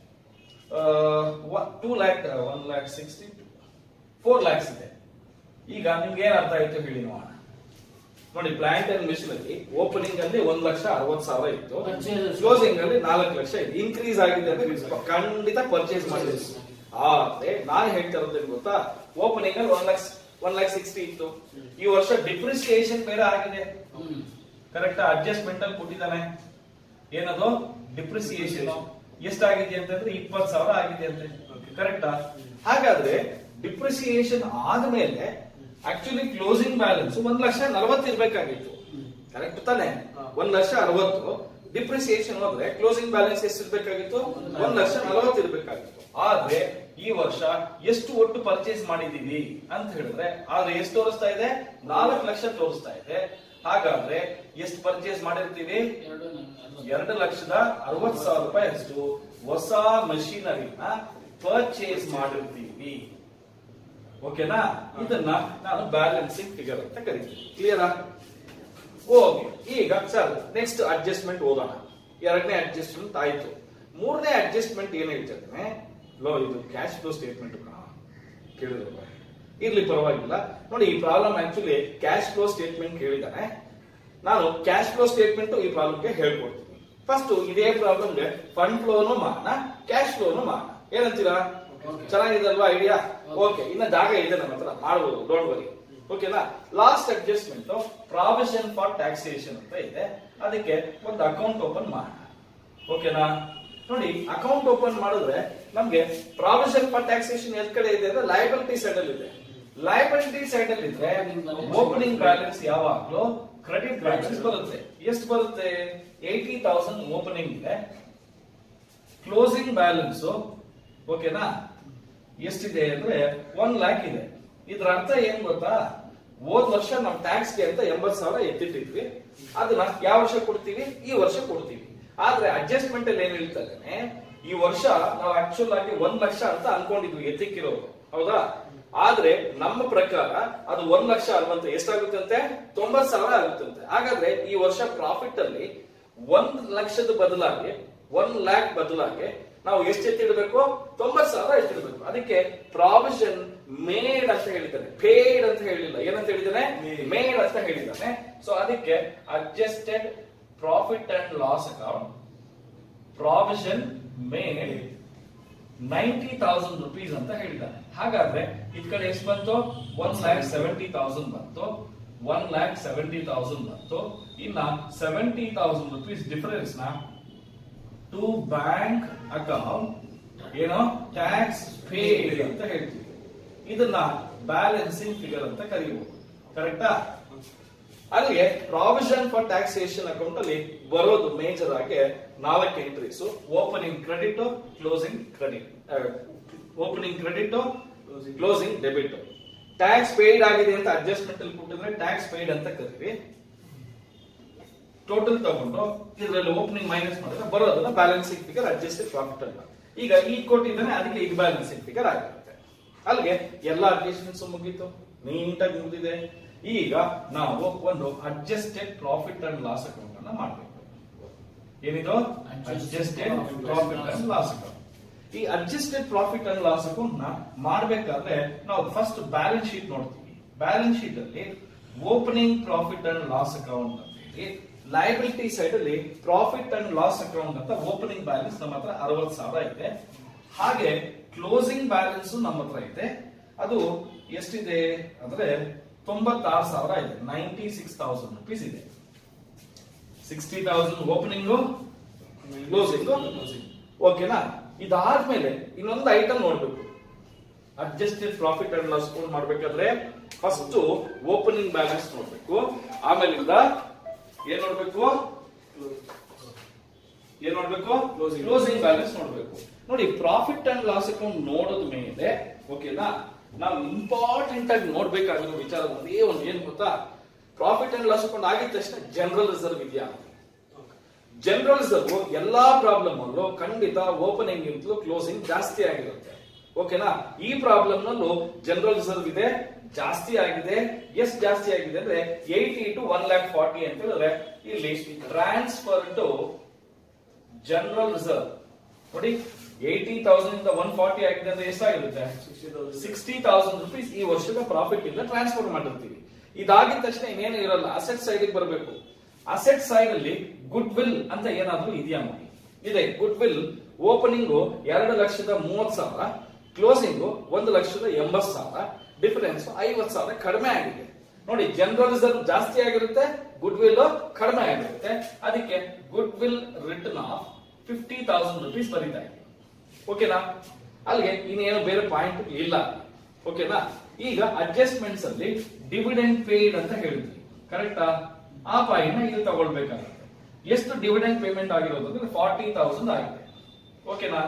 two lakh one lakh sixty four lakhs ಇದೆ ಈಗ ನಿಮ್ಗೆ ಏನ್ ಅರ್ಥ ಆಯ್ತು ಹೇಳಿ ನೋಡೋಣ ನೋಡಿ ಪ್ಲಾಂಟ್ ಅಂಡ್ ಮಿಷನರಿ ಓಪನಿಂಗ್ ಅಲ್ಲಿ ಒಂದ್ ಲಕ್ಷ ಅರವತ್ ಸಾವಿರ ಇತ್ತು Purchase. ಕ್ಲೋಸಿಂಗ್ ಅಲ್ಲಿ ನಾಲ್ಕು ಲಕ್ಷ ಇದೆ ಇನ್ಕ್ರೀಸ್ ಆಗಿದೆ ಅಂದ್ರೆ ಇದು ಖಂಡಿತ ಪರ್ಚೇಸ್ ಮಾಡಿದ್ರು ಆದ್ರೆ ನಾನು ಹೇಳ್ತಾ ಇರೋದೇನು ಗೊತ್ತಾ ಓಪನಿಂಗ್ ಅಲ್ಲಿ one lakh one lakh sixty ಇತ್ತು ಈ ವರ್ಷ ಡಿಪ್ರಿಸಿಯೇಷನ್ ಬೇರೆ ಆಗಿದೆ ಕರೆಕ್ಟ್ ಅಡ್ಜಸ್ಟ್ಮೆಂಟ್ ಅಲ್ಲಿ ಕೊಟ್ಟಿದ್ದಾನೆ ಏನದು ಡಿಪ್ರಿಸಿಯೇಷನ್ ಎಷ್ಟಾಗಿದೆ ಅಂತಂದ್ರೆ ಇಪ್ಪತ್ ಸಾವಿರ ಆಗಿದೆ ಅಂತೆ ಕರೆಕ್ಟಾ ಹಾಗಾದ್ರೆ ಡಿಪ್ರಿಸಿಯೇಷನ್ ಆದ್ಮೇಲೆ ಆಕ್ಚುಲಿ ಕ್ಲೋಸಿಂಗ್ ಬ್ಯಾಲೆನ್ಸ್ ಒಂದ್ ಲಕ್ಷ ನಲವತ್ತು ಇರ್ಬೇಕಾಗಿತ್ತು ಕರೆಕ್ಟ್ ತಾನೆ ಒಂದ್ ಲಕ್ಷ ಅರವತ್ತು ಡಿಪ್ರಿಸಿಯೇಷನ್ ಹೋದ್ರೆ ಕ್ಲೋಸಿಂಗ್ ಬ್ಯಾಲೆನ್ಸ್ ಎಷ್ಟು ಇರ್ಬೇಕಾಗಿತ್ತು ಒಂದ್ ಲಕ್ಷ ನಲವತ್ತು ಇರ್ಬೇಕಾಗಿತ್ತು ಆದ್ರೆ ಈ ವರ್ಷ ಎಷ್ಟು ಒಟ್ಟು ಪರ್ಚೇಸ್ ಮಾಡಿದೀವಿ ಅಂತ ಹೇಳಿದ್ರೆ ಆದ್ರೆ ಎಷ್ಟು ತೋರಿಸ್ತಾ ಇದೆ ನಾಲ್ಕು ಲಕ್ಷ ತೋರಿಸ್ತಾ ಇದೆ ಹಾಗಾದ್ರೆ ಎಷ್ಟು ಪರ್ಚೇಸ್ ಮಾಡಿರ್ತೀವಿ ಎರಡು ಲಕ್ಷದ ಅರವತ್ ಸಾವಿರ ರೂಪಾಯಿ ಅಷ್ಟು ಹೊಸ ಮಷೀನರಿನ ಪರ್ಚೇಸ್ ಮಾಡಿರ್ತೀವಿ ಓಕೆನಾ ಇದನ್ನ ನಾನು ಬ್ಯಾಲೆನ್ಸಿಂಗ್ ಫಿಗರ್ ಅಂತ ಕರಿತೀನಿ ಕ್ಲಿಯರಾ ಓಕೆ ಈಗ ಸರ್ ನೆಕ್ಸ್ಟ್ ಅಡ್ಜಸ್ಟ್ಮೆಂಟ್ ಓದೋಣ ಎರಡನೇ ಅಡ್ಜಸ್ಟ್ಮೆಂಟ್ ಆಯ್ತು ಮೂರನೇ ಅಡ್ಜಸ್ಟ್ಮೆಂಟ್ ಏನ್ ಹೇಳ್ತಿದ್ದೇನೆ ಲೋ ಇದು ಕ್ಯಾಶ್ ಫ್ಲೋ ಸ್ಟೇಟ್ಮೆಂಟ್ ಕೇಳಿದ್ರು ಇರ್ಲಿ ಪರವಾಗಿಲ್ಲ ನೋಡಿ ಈ problem actually cash flow statement ಕೇಳಿದಾನೆ ನಾನು ಕ್ಯಾಶ್ ಫ್ಲೋ ಸ್ಟೇಟ್ಮೆಂಟ್ ಈ ಪ್ರಾಬ್ಲಮ್ಗೆ ಹೇಳ್ಕೊಡ್ತೀನಿ ಫಸ್ಟ್ ಇದೇ ಪ್ರಾಬ್ಲಮ್ಗೆ ಫಂಡ್ ಫ್ಲೋನು ಮಾಡೋಣ ಕ್ಯಾಶ್ ಫ್ಲೋನು ಮಾಡೋಣ ಏನಂತೀರಾ ಚೆನ್ನಾಗಿದೆ ಅಲ್ವಾ ಐಡಿಯಾ ಓಕೆ ಇನ್ನ ಜಾಗ ಇದೆ ನಮ್ಮ ಹತ್ರ ಮಾಡ್ಬೋದು ಡೋಂಟ್ ವರಿ ಓಕೆನಾ last adjustment provision for taxation ಅಂತ ಇದೆ ಅದಕ್ಕೆ ಒಂದು ಅಕೌಂಟ್ ಓಪನ್ ಮಾಡೋಣ ಓಕೆನಾ ನೋಡಿ ಅಕೌಂಟ್ ಓಪನ್ ಮಾಡಿದ್ರೆ ನಮ್ಗೆ ಪ್ರಾವಿಷನ್ ಫಾರ್ ಟ್ಯಾಕ್ಸೇಷನ್ ಎಲ್ ಕಡೆ ಇದೆ ಅಂದ್ರೆ ಲಯಬಿಲಿಟಿ ಸೈಡ್ ಅಲ್ಲಿ ಇದೆ ಲಯಬಿಲಿಟಿ ಸೈಡ್ ಅಲ್ಲಿ ಇದ್ರೆ ಓಪನಿಂಗ್ ಬ್ಯಾಲೆನ್ಸ್ ಯಾವಾಗ್ಲೂ ಕ್ರೆಡಿಟ್ ಬ್ಯಾಲೆನ್ಸ್ ಬರುತ್ತೆ ಎಷ್ಟು ಬರುತ್ತೆ ಏಯ್ಟಿ ತೌಸಂಡ್ ಓಪನಿಂಗ್ ಇದೆ ಕ್ಲೋಸಿಂಗ್ ಬ್ಯಾಲೆನ್ಸ್ ಓಕೆನಾ ಎಷ್ಟಿದೆ ಅಂದ್ರೆ ಒನ್ ಲ್ಯಾಕ್ ಇದೆ ಇದ್ರ ಅರ್ಥ ಏನ್ ಗೊತ್ತಾ ಹೋದ್ ವರ್ಷ ನಾವು ಟ್ಯಾಕ್ಸ್ಗೆ ಅಂತ ಎಂಬತ್ ಸಾವಿರ ಎತ್ತಿಟ್ಟಿದ್ವಿ ಅದನ್ನ ಯಾವ ವರ್ಷ ಕೊಡ್ತೀವಿ ಈ ವರ್ಷ ಕೊಡ್ತೀವಿ ಆದ್ರೆ ಅಡ್ಜಸ್ಟ್ಮೆಂಟ್ ಅಲ್ಲಿ ಏನ್ ಹೇಳ್ತಾ ಇದ್ದಾನೆ ಈ ವರ್ಷ ನಾವು ಆಕ್ಚುಲ್ ಆಗಿ ಒಂದ್ ಲಕ್ಷ ಅಂತ ಅನ್ಕೊಂಡಿದ್ವಿ ಎತ್ತಿಕ್ಕಿರೋರು ಹೌದಾ ಆದ್ರೆ ನಮ್ಮ ಪ್ರಕಾರ ಅದು ಒಂದ್ ಲಕ್ಷ ಅಲ್ವಂತೆ ಎಷ್ಟಾಗುತ್ತಂತೆ ತೊಂಬತ್ ಸಾವಿರ ಆಗುತ್ತಂತೆ ಹಾಗಾದ್ರೆ ಈ ವರ್ಷ ಪ್ರಾಫಿಟ್ ಅಲ್ಲಿ ಒಂದ್ ಲಕ್ಷದ ಬದಲಾಗಿ ಒನ್ ಲ್ಯಾಕ್ ಬದಲಾಗಿ ನಾವು ಎಷ್ಟು ಎತ್ತಿಡಬೇಕು ತೊಂಬತ್ ಸಾವಿರ ಎತ್ತಿಡಬೇಕು ಅದಕ್ಕೆ ಪ್ರಾವಿಷನ್ ಮೇಡ್ ಅಂತ ಹೇಳಿದ್ದಾನೆ ಪೇಡ್ ಅಂತ ಹೇಳಿಲ್ಲ ಏನಂತ ಹೇಳಿದ್ದಾನೆ Made. ಮೇಡ್ ಅಂತ ಹೇಳಿದ್ದಾನೆ ಸೊ ಅದಕ್ಕೆ adjusted profit and loss account provision made ninety thousand rupees ಅಂತ ಹೇಳಿದ್ದಾನೆ ಹಾಗಾದ್ರೆ ಇದ್ ಕಡೆ ಎಷ್ಟು ಬಂತು ಒನ್ ಲ್ಯಾಕ್ ಸೆವೆಂಟಿ ತೌಸಂಡ್ ಬಂತು ಒನ್ ಲ್ಯಾಕ್ ಸೆವೆಂಟಿ ತೌಸಂಡ್ ಬಂತು ಇನ್ನ ಸೆವೆಂಟಿ ತೌಸಂಡ್ ರುಪೀಸ್ ಡಿಫರೆನ್ಸ್ ನ ಟು ಬ್ಯಾಂಕ್ ಅಕೌಂಟ್ ಏನೋ ಟ್ಯಾಕ್ಸ್ ಪೇಡ್ ಅಂತ ಹೇಳ್ತೀವಿ ಇದನ್ನ ಬ್ಯಾಲೆನ್ಸಿಂಗ್ ಫಿಗರ್ ಅಂತ ಕರೀಬಹುದು ಕರೆಕ್ಟಾ ಅಲ್ಲಿಗೆ ಪ್ರಾವಿಷನ್ ಫಾರ್ ಟ್ಯಾಕ್ಸೇಷನ್ ಅಕೌಂಟ್ ಅಲ್ಲಿ ಬರೋದು ಮೇಜರ್ ಆಗಿ ನಾಲ್ಕು entries opening credit closing credit opening credit closing debit tax paid ಆಗಿದೆ ಅಂತ ಅಡ್ಜಸ್ಟ್ಮೆಂಟ್ ಅಲ್ಲಿ ಕೊಟ್ಟಿದ್ರೆ ಟ್ಯಾಕ್ಸ್ ಪೇಯ್ಡ್ ಅಂತ ಕರೀರಿ ಟೋಟಲ್ ತಗೊಂಡು ಇದರಲ್ಲಿ ಓಪನಿಂಗ್ ಮೈನಸ್ ಮಾಡಿದ್ರೆ ಬರೋದನ್ನ ಬ್ಯಾಲೆನ್ಸಿಂಗ್ ಫಿಗರ್ ಅಡ್ಜಸ್ಟೆಡ್ ಪ್ರಾಫಿಟ್ ಅಂತ ಈಗ ಈ ಕೊಟ್ಟಿದ್ದಾನೆ ಅದಕ್ಕೆ ಇದು ಬ್ಯಾಲೆನ್ಸಿಂಗ್ ಫಿಗರ್ ಆಗಿರುತ್ತೆ ಅಲ್ಲಿಗೆ ಎಲ್ಲ ಅಡ್ಜಸ್ಟ್ಮೆಂಟ್ಸ್ ಮುಗೀತು ನೀಟಾಗಿ ಮುಗಿದಿದೆ ಈಗ ನಾವು ಒಂದು adjusted profit and loss account ಅನ್ನ ಮಾಡಬೇಕು ಏನಿದು adjusted profit and loss account ಈ adjusted profit and loss account ನ ಮಾಡಬೇಕಾದ್ರೆ ನಾವು ಫಸ್ಟ್ ಬ್ಯಾಲೆನ್ಸ್ ಶೀಟ್ ನೋಡ್ತೀವಿ ಬ್ಯಾಲೆನ್ಸ್ ಶೀಟ್ ಅಲ್ಲಿ opening profit and loss account ಅಂತ ಹೇಳಿ ಲಯಬಿಲಿಟಿ ಸೈಡ್ ಅಲ್ಲಿ ಪ್ರಾಫಿಟ್ ಅಂಡ್ ಲಾಸ್ ಅಕೌಂಟ್ ಅಂತ ಓಪನಿಂಗ್ ಬ್ಯಾಲೆನ್ಸ್ ನಮ್ಮ ಹತ್ರ ಅರವತ್ತು ಸಾವಿರ ಇದೆ ಹಾಗೆ ಕ್ಲೋಸಿಂಗ್ ಬ್ಯಾಲೆನ್ಸ್ ನಮ್ಮ ಹತ್ರ ಇದೆ ಅದು ಎಷ್ಟಿದೆ ಅಂದ್ರೆ ತೊಂಬತ್ತಾರು ಸಾವಿರ ಇದೆ ನೈಂಟಿ ಸಿಕ್ಸ್ ತೌಸಂಡ್ ರುಪೀಸ್ ಇದೆ ಸಿಕ್ಸ್ಟಿ ತೌಸಂಡ್ ಓಪನಿಂಗು ಕ್ಲೋಸಿಂಗು ಓಕೆನಾ ಇದಾದ್ಮೇಲೆ ಇನ್ನೊಂದು ಐಟಮ್ ನೋಡ್ಬೇಕು adjusted profit and loss account ಮಾಡ್ಬೇಕಾದ್ರೆ ಫಸ್ಟ್ ಓಪನಿಂಗ್ ಬ್ಯಾಲೆನ್ಸ್ ನೋಡ್ಬೇಕು ಆಮೇಲಿಂದ ಏನ್ ನೋಡ್ಬೇಕು ಏನ್ ನೋಡ್ಬೇಕು Closing. ಕ್ಲೋಸಿಂಗ್ ಬ್ಯಾಲೆನ್ಸ್ ನೋಡ್ಬೇಕು ನೋಡಿ ಪ್ರಾಫಿಟ್ ಅಂಡ್ ಲಾಸ್ ಅಕೌಂಟ್ ನೋಡೋದ್ ಮೇಲೆ ಓಕೆನಾ ನಾವು ಇಂಪಾರ್ಟೆಂಟ್ ಆಗಿ ನೋಡ್ಬೇಕಾಗಿರೋ ವಿಚಾರ ಒಂದೇ ಒಂದು ಏನ್ ಗೊತ್ತಾ ಪ್ರಾಫಿಟ್ ಅಂಡ್ ಲಾಸ್ ಅಕೌಂಟ್ ಆಗಿದ ತಕ್ಷಣ ಜನರಲ್ ರಿಸರ್ವ್ ಇದೆಯಾ ಜನರಲ್ ರಿಸರ್ವ್ ಎಲ್ಲಾ ಪ್ರಾಬ್ಲಮ್ ಅಲ್ಲೂ ಖಂಡಿತ ಓಪನಿಂಗ್ ಇಂತಲೂ ಕ್ಲೋಸಿಂಗ್ ಜಾಸ್ತಿ ಆಗಿರುತ್ತೆ ಓಕೆನಾ ಈ ಪ್ರಾಬ್ಲಮ್ ನಲ್ಲೂ ಜನರಲ್ ರಿಸರ್ವ್ ಇದೆ ಜಾಸ್ತಿ ಆಗಿದೆ ಎಷ್ಟು ಜಾಸ್ತಿ ಆಗಿದೆ ಅಂದ್ರೆ eighty to one lakh forty ಅಂತ ಹೇಳಿದ್ರೆ ಇಲ್ಲಿ ಟ್ರಾನ್ಸ್ಫರ್ ಟು ಜನರಲ್ ರಿಸರ್ವ್ ನೋಡಿ ಏಯ್ಟಿ ತೌಸಂಡ್ ಇಂದ ಒನ್ ಫಾರ್ಟಿ ಆಗಿದೆ ಅಂದ್ರೆ ಎಷ್ಟಾಗಿರುತ್ತೆ ಸಿಕ್ಸ್ಟಿ ತೌಸಂಡ್ ರುಪೀಸ್ ಈ ವರ್ಷದ ಪ್ರಾಫಿಟ್ ಇಂದ ಟ್ರಾನ್ಸ್ಫರ್ ಮಾಡಿರ್ತೀವಿ ಇದಾಗಿದ ತಕ್ಷಣ ಇನ್ನೇನು ಇರಲ್ಲ ಅಸೆಟ್ ಸೈಡ್ ಬರಬೇಕು ಅಸೆಟ್ ಸೈಡ್ ಅಲ್ಲಿ ಗುಡ್ ವಿಲ್ ಅಂತ ಏನಾದ್ರೂ ಇದೆಯಾ ನೋಡಿ ಇದೆ ಗುಡ್ ವಿಲ್ ಓಪನಿಂಗ್ ಎರಡು ಲಕ್ಷದ ಮೂವತ್ ಸಾವಿರ ಕ್ಲೋಸಿಂಗ್ ಒಂದು ಲಕ್ಷದ ಎಂಬತ್ ಸಾವಿರ ಡಿಫರೆನ್ಸ್ ಐವತ್ ಸಾವಿರ ಕಡಿಮೆ ಆಗಿದೆ ನೋಡಿ ಜನರಲ್ ರಿಸರ್ವ್ ಜಾಸ್ತಿ ಆಗಿರುತ್ತೆ ಗುಡ್ ವಿಲ್ ಕಡಿಮೆ ಆಗಿರುತ್ತೆ ಅದಕ್ಕೆ goodwill return of fifty thousand rupees ಬರೀತಾ ಇದೆ ಓಕೆನಾ ಅಲ್ಲಿಗೆ ಇನ್ನೇನು ಬೇರೆ ಪಾಯಿಂಟ್ ಇಲ್ಲ ಓಕೆನಾ ಈಗ ಅಡ್ಜಸ್ಟ್ಮೆಂಟ್ಸ್ ಅಲ್ಲಿ ಡಿವಿಡೆಂಡ್ ಪೇಯ್ಡ್ ಅಂತ ಹೇಳಿದ್ವಿ ಕರೆಕ್ಟಾ ಆ ಪಾಯಿಂಟ್ ನ ಇಲ್ಲಿ ತಗೊಳ್ಬೇಕಾಗುತ್ತೆ ಎಷ್ಟು ಡಿವಿಡೆಂಡ್ ಪೇಮೆಂಟ್ ಆಗಿರೋದು ಅಂದ್ರೆ ಫಾರ್ಟಿ ತೌಸಂಡ್ ಆಗಿದೆ ಓಕೆನಾ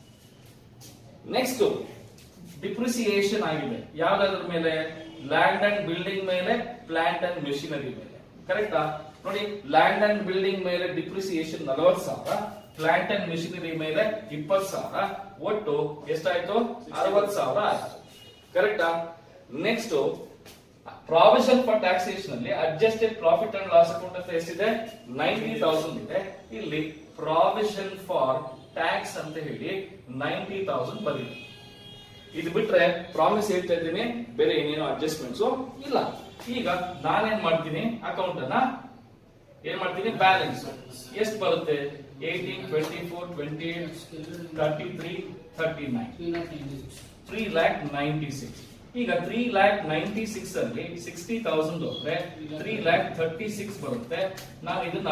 ನೆಕ್ಸ್ಟ್ ಡಿಪ್ರಿಸಿಯೇಷನ್ ಆಗಿದೆ ಯಾವ್ದಾದ್ರ ಮೇಲೆ ಲ್ಯಾಂಡ್ ಅಂಡ್ ಬಿಲ್ಡಿಂಗ್ ಮೇಲೆ ಪ್ಲಾಂಟ್ ಅಂಡ್ ಮೆಷಿನರಿ ಮೇಲೆ ಕರೆಕ್ಟಾ ನೋಡಿ ಲ್ಯಾಂಡ್ ಅಂಡ್ ಬಿಲ್ಡಿಂಗ್ ಮೇಲೆ ಡಿಪ್ರಿಸಿಯೇಷನ್ ನಲವತ್ತು ಸಾವಿರ ಪ್ಲಾಂಟ್ ಅಂಡ್ ಮೆಷಿನರಿ ಮೇಲೆ ಇಪ್ಪತ್ತು ಸಾವಿರ ಒಟ್ಟು ಎಷ್ಟಾಯ್ತು ಅರವತ್ತು ಸಾವಿರ ಆಯ್ತು ಕರೆಕ್ಟಾ ನೆಕ್ಸ್ಟ್ ಪ್ರಾವಿಷನ್ ಫಾರ್ ಟ್ಯಾಕ್ಸೇಷನ್ ಅಲ್ಲಿ adjusted profit and loss account ಅಂತ ಎಷ್ಟಿದೆ ನೈಂಟಿ ತೌಸಂಡ್ ಇದೆ ಇಲ್ಲಿ ಪ್ರಾವಿಷನ್ ಫಾರ್ ಟ್ಯಾಕ್ಸ್ ಅಂತ ಹೇಳಿ ನೈಂಟಿ ತೌಸಂಡ್ ಬಂದಿದೆ ಇದು ಬಿಟ್ರೆ ಪ್ರಾಮಿಸ್ ಹೇಳ್ತಾ ಇದ್ದೀನಿ ಬೇರೆ ಏನೇನೋ ಅಡ್ಜಸ್ಟ್ಮೆಂಟ್ಸ್ ಇಲ್ಲ ಈಗ ನಾನೇನ್ ಮಾಡ್ತೀನಿ ಅಕೌಂಟ್ ಅನ್ನ ಏನ್ ಮಾಡ್ತೀನಿ ಬ್ಯಾಲೆನ್ಸ್ ಎಷ್ಟು ಬರುತ್ತೆ eighteen twenty four twenty thirty three thirty nine three lakh ninety six ಈಗ ತ್ರೀ ಲ್ಯಾಕ್ ನೈಂಟಿ ಸಿಕ್ಸ್ ಅಲ್ಲಿ ಸಿಕ್ಸ್ಟಿ ತೌಸಂಡ್ ಹೋದ್ರೆ ತ್ರೀ ಲ್ಯಾಕ್ ಥರ್ಟಿ ಸಿಕ್ಸ್ ಬರುತ್ತೆ ನಾವು ಇದನ್ನ